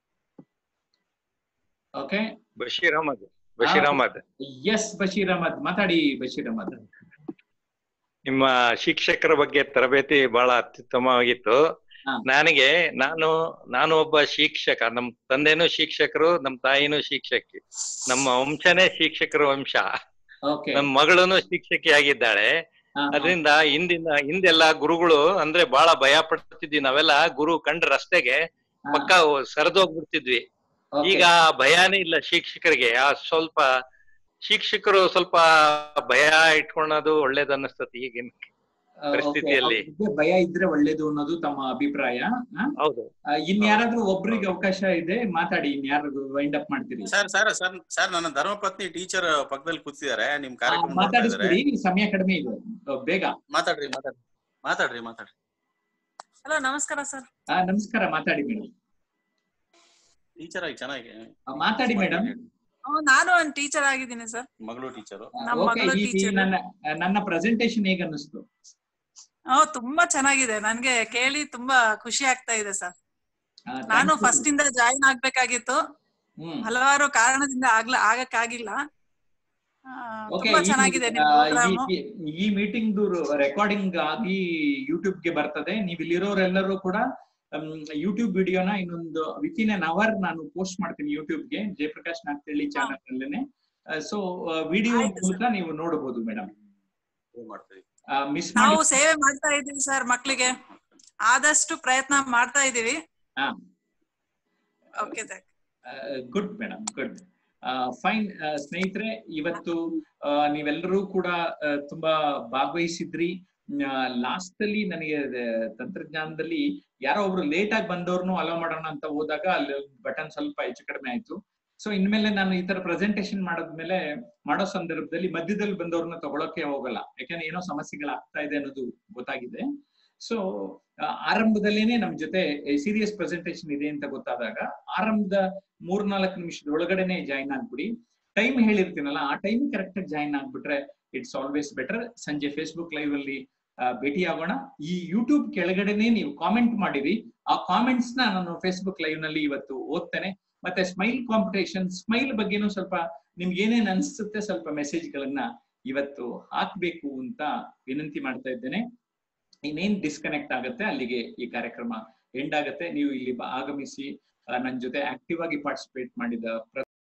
ಓಕೆ ಬಶೀರ್ ಅಹಮದ್ ಬಶೀರ್ ಅಹಮದ್ ಎಸ್ ಬಶೀರ್ ಅಹಮದ್ ಮಾತಾಡಿ ಬಶೀರ್ ಅಹಮದ್ ನಿಮ್ಮ ಶಿಕ್ಷಕರ ಬಗ್ಗೆ ತರಬೇತಿ ಬಹಳ ಅತ್ಯುತ್ತಮವಾಗಿತ್ತು ಹಾ. ನನಗೆ ನಾನು ನಾನು ಒಬ್ಬ ಶಿಕ್ಷಕ ನಮ್ ತಂದೆನೂ ಶಿಕ್ಷಕರು ನಮ್ ತಾಯಿನೂ ಶಿಕ್ಷಕಿ ನಮ್ಮ ವಂಶನೇ ಶಿಕ್ಷಕರ ವಂಶ ಓಕೆ ನಮ್ ಮಗಳೂನು ಶಿಕ್ಷಕಿ ಆಗಿದ್ದಾಳೆ ಅದರಿಂದ ಹಿಂದಿನ ಹಿಂದೆಲ್ಲ ಗುರುಗಳು ಅಂದ್ರೆ ಬಹಳ ಭಯ ಪಡ್ತಿದ್ವಿ ನಾವೆಲ್ಲ ಗುರು ಕಂಡ್ರ ರಸ್ತೆಗೆ ಪಕ್ಕ ಸರಿದೋಗ್ಬಿಡ್ತಿದ್ವಿ ಈಗ ಆ ಭಯಾನೇ ಇಲ್ಲ ಶಿಕ್ಷಕರಿಗೆ ಆ ಸ್ವಲ್ಪ ಶಿಕ್ಷಕರು ಸ್ವಲ್ಪ ಭಯ ಇಟ್ಕೊಳ್ಳೋದು ಒಳ್ಳೇದು ಅನ್ನಿಸ್ತತಿ ಈಗಿನ ಪರಿಸ್ಥಿತಿಯಲ್ಲಿ ಭಯ ಇದ್ರೆ ಒಳ್ಳೇದು ಅನ್ನೋದು ತಮ್ಮ ಅಭಿಪ್ರಾಯ ಆ? ಹೌದು ಆ, ಇನ್ಯಾರಾದ್ರೂ ಒಬ್ರಿಗೆ ಅವಕಾಶ ಇದೆ ಮಾತಾಡಿ ಇನ್ಯಾರು ವೈಂಡ್ ಅಪ್ ಮಾಡ್ತೀರಿ ಸರ್ ಸರ್ ಸರ್ ಸರ್ ನನ್ನ ಧರ್ಮಪತ್ನಿ ಟೀಚರ್ ಪಕ್ಕದಲ್ಲಿ ಕೂತಿದ್ದಾರೆ ನಿಮ್ ಕಾರ್ಯಕ್ರಮ ನೋಡ್ತಾ ಇದಾರೆ ಮಾತಾಡಿಸ್ಬಿಡಿ ಸಮಯ ಕಡಿಮೆ ಇದೆ ಆ, ಬೇಗ ಮಾತಾಡ್ರಿ ಮಾತಾಡ್ರಿ ಮಾತಾಡ್ರಿ ಮಾತಾಡ್ರಿ ಹಲೋ ನಮಸ್ಕಾರ ಸರ್ ಆ, ನಮಸ್ಕಾರ ಮಾತಾಡಿ ಮೇಡಮ್ ಟೀಚರ್ ಆಗಿ ಚೆನ್ನಾಗಿ ಮಾತಾಡಿ ಮೇಡಮ್ ನಾನು ಒಂದ್ ಟೀಚರ್ ಆಗಿದ್ದೀನಿ ಸರ್ ಮಗಳು ಟೀಚರು ನಮ್ಮ ಓಕೆ ಮಗಳು ಈ ಈ ಟೀಚರ್ ನನ್ನ ನನ್ನ ಪ್ರೆಸೆಂಟೇಶನ್ ಹೇಗ ಅನ್ನಿಸ್ತು ಹ್ಮ್ ತುಂಬಾ ಚೆನ್ನಾಗಿದೆ ನನ್ಗೆ ಕೇಳಿ ತುಂಬಾ ಖುಷಿ ಆಗ್ತಾ ಇದೆ ಸರ್ ಆ, ನಾನು thank you. ಫಸ್ಟ್ ಇಂದ ಜಾಯಿನ್ ಆಗ್ಬೇಕಾಗಿತ್ತು ಹ್ಮ್ ಹಲವಾರು ಕಾರಣದಿಂದ ಆಗ್ಲ ಆಗಕ್ಕಾಗಿಲ್ಲ ಆ, ಓಕೆ ತುಂಬಾ ಚೆನ್ನಾಗಿದೆ ನಿಮ್ ಪ್ರೋಗ್ರಾಮ್ ಈ ಮೀಟಿಂಗ್ ರೆಕಾರ್ಡಿಂಗ್ ಆಗಿ ಯೂಟ್ಯೂಬ್ ಗೆ ಬರ್ತದೆ ನೀವು ಇಲ್ಲಿರೋರೆಲ್ಲರೂ ಕೂಡ ಯೂಟ್ಯೂಬ್ ವಿಡಿಯೋನ ಇನ್ನೊಂದು ವಿತ್ ಇನ್ ಅನ್ ಅವರ್ ನಾನು ಪೋಸ್ಟ್ ಮಾಡ್ತೀನಿ ಯೂಟ್ಯೂಬ್ ಗೆ ಜಯಪ್ರಕಾಶ್ ನಾಗ್ತಳ್ಳಿ ಚಾನಲ್ ಅಲ್ಲೇನೆ ಸೊ ವಿಡಿಯೋ ಮೂಲಕ ನೀವು ನೋಡಬಹುದು ಮೇಡಮ್ ಮಾಡ್ತೀವಿ ಮಿಸ್ ನಾವು ಮಾಡಿ ಸೇವೆ ಮಾಡ್ತಾ ಇದೀವಿ ಸರ್ ಮಕ್ಳಿಗೆ ಆದಷ್ಟು ಪ್ರಯತ್ನ ಮಾಡ್ತಾ ಇದೀವಿ ಹಾ okay thank good madam good fine ಸ್ನೇಹಿತರೆ ಇವತ್ತು ಆ, ನೀವೆಲ್ಲರೂ ಕೂಡ ಆ, ತುಂಬಾ ಭಾಗವಹಿಸಿದ್ರಿ ಲಾಸ್ಟ್ ಅಲ್ಲಿ ನನಗೆ ಅದೇ ತಂತ್ರಜ್ಞಾನದಲ್ಲಿ ಯಾರೋ ಒಬ್ರು ಲೇಟ್ ಆಗಿ ಬಂದವ್ರನ್ನು ಅಲೋ ಮಾಡೋಣ ಅಂತ ಹೋದಾಗ ಅಲ್ಲಿ ಬಟನ್ ಸ್ವಲ್ಪ ಹೆಚ್ಚು ಕಡಿಮೆ ಆಯ್ತು ಸೊ ಇನ್ಮೇಲೆ ನಾನು ಈ ತರ ಪ್ರೆಸೆಂಟೇಶನ್ ಮಾಡಾದ್ಮೇಲೆ ಮಾಡೋ ಸಂದರ್ಭದಲ್ಲಿ ಮಧ್ಯದಲ್ಲಿ ಬಂದವ್ರನ್ನ ತಗೊಳಕ್ಕೆ ಹೋಗಲ್ಲ ಯಾಕಂದ್ರೆ ಏನೋ ಸಮಸ್ಯೆಗಳಾಗ್ತಾ ಇದೆ ಅನ್ನೋದು ಗೊತ್ತಾಗಿದೆ ಸೊ ಆರಂಭದಲ್ಲೇನೆ ನಮ್ ಜೊತೆ ಸೀರಿಯಸ್ ಪ್ರೆಸೆಂಟೇಶನ್ ಇದೆ ಅಂತ ಗೊತ್ತಾದಾಗ ಆರಂಭದ ಮೂರ್ನಾಲ್ಕು ನಿಮಿಷದ ಒಳಗಡೆನೆ ಜಾಯಿನ್ ಆಗ್ಬಿಡಿ ಟೈಮ್ ಹೇಳಿರ್ತೀನಲ್ಲ ಆ ಟೈಮ್ ಕರೆಕ್ಟ್ ಆಗಿ ಜಾಯಿನ್ ಆಗ್ಬಿಟ್ರೆ ಇಟ್ಸ್ ಆಲ್ವೇಸ್ ಬೆಟರ್ ಸಂಜೆ ಫೇಸ್ಬುಕ್ ಲೈವ್ ಅಲ್ಲಿ ಆ, ಭೇಟಿಯಾಗೋಣ ಈ ಯೂಟ್ಯೂಬ್ ಕೆಳಗಡೆನೆ ನೀವು ಕಾಮೆಂಟ್ ಮಾಡಿರಿ ಆ ಕಾಮೆಂಟ್ಸ್ ನ ನಾನು ಫೇಸ್ಬುಕ್ ಲೈವ್ ನಲ್ಲಿ ಇವತ್ತು ಓದ್ತೇನೆ ಮತ್ತೆ ಸ್ಮೈಲ್ ಕಾಂಪಿಟೇಷನ್ ಸ್ಮೈಲ್ ಬಗ್ಗೆನೂ ಸ್ವಲ್ಪ ನಿಮ್ಗೆ ಏನೇನ್ ಅನ್ಸುತ್ತೆ ಸ್ವಲ್ಪ ಮೆಸೇಜ್ ಗಳನ್ನ ಇವತ್ತು ಹಾಕ್ಬೇಕು ಅಂತ ವಿನಂತಿ ಮಾಡ್ತಾ ಇದ್ದೇನೆ ಇನ್ನೇನ್ ಡಿಸ್ಕನೆಕ್ಟ್ ಆಗುತ್ತೆ ಅಲ್ಲಿಗೆ ಈ ಕಾರ್ಯಕ್ರಮ ಎಂಡ್ ಆಗುತ್ತೆ ನೀವು ಇಲ್ಲಿ ಬ- ಆಗಮಿಸಿ ಆ, ನನ್ ಜೊತೆ ಆಕ್ಟಿವ್ ಆಗಿ ಪಾರ್ಟಿಸಿಪೇಟ್ ಮಾಡಿದ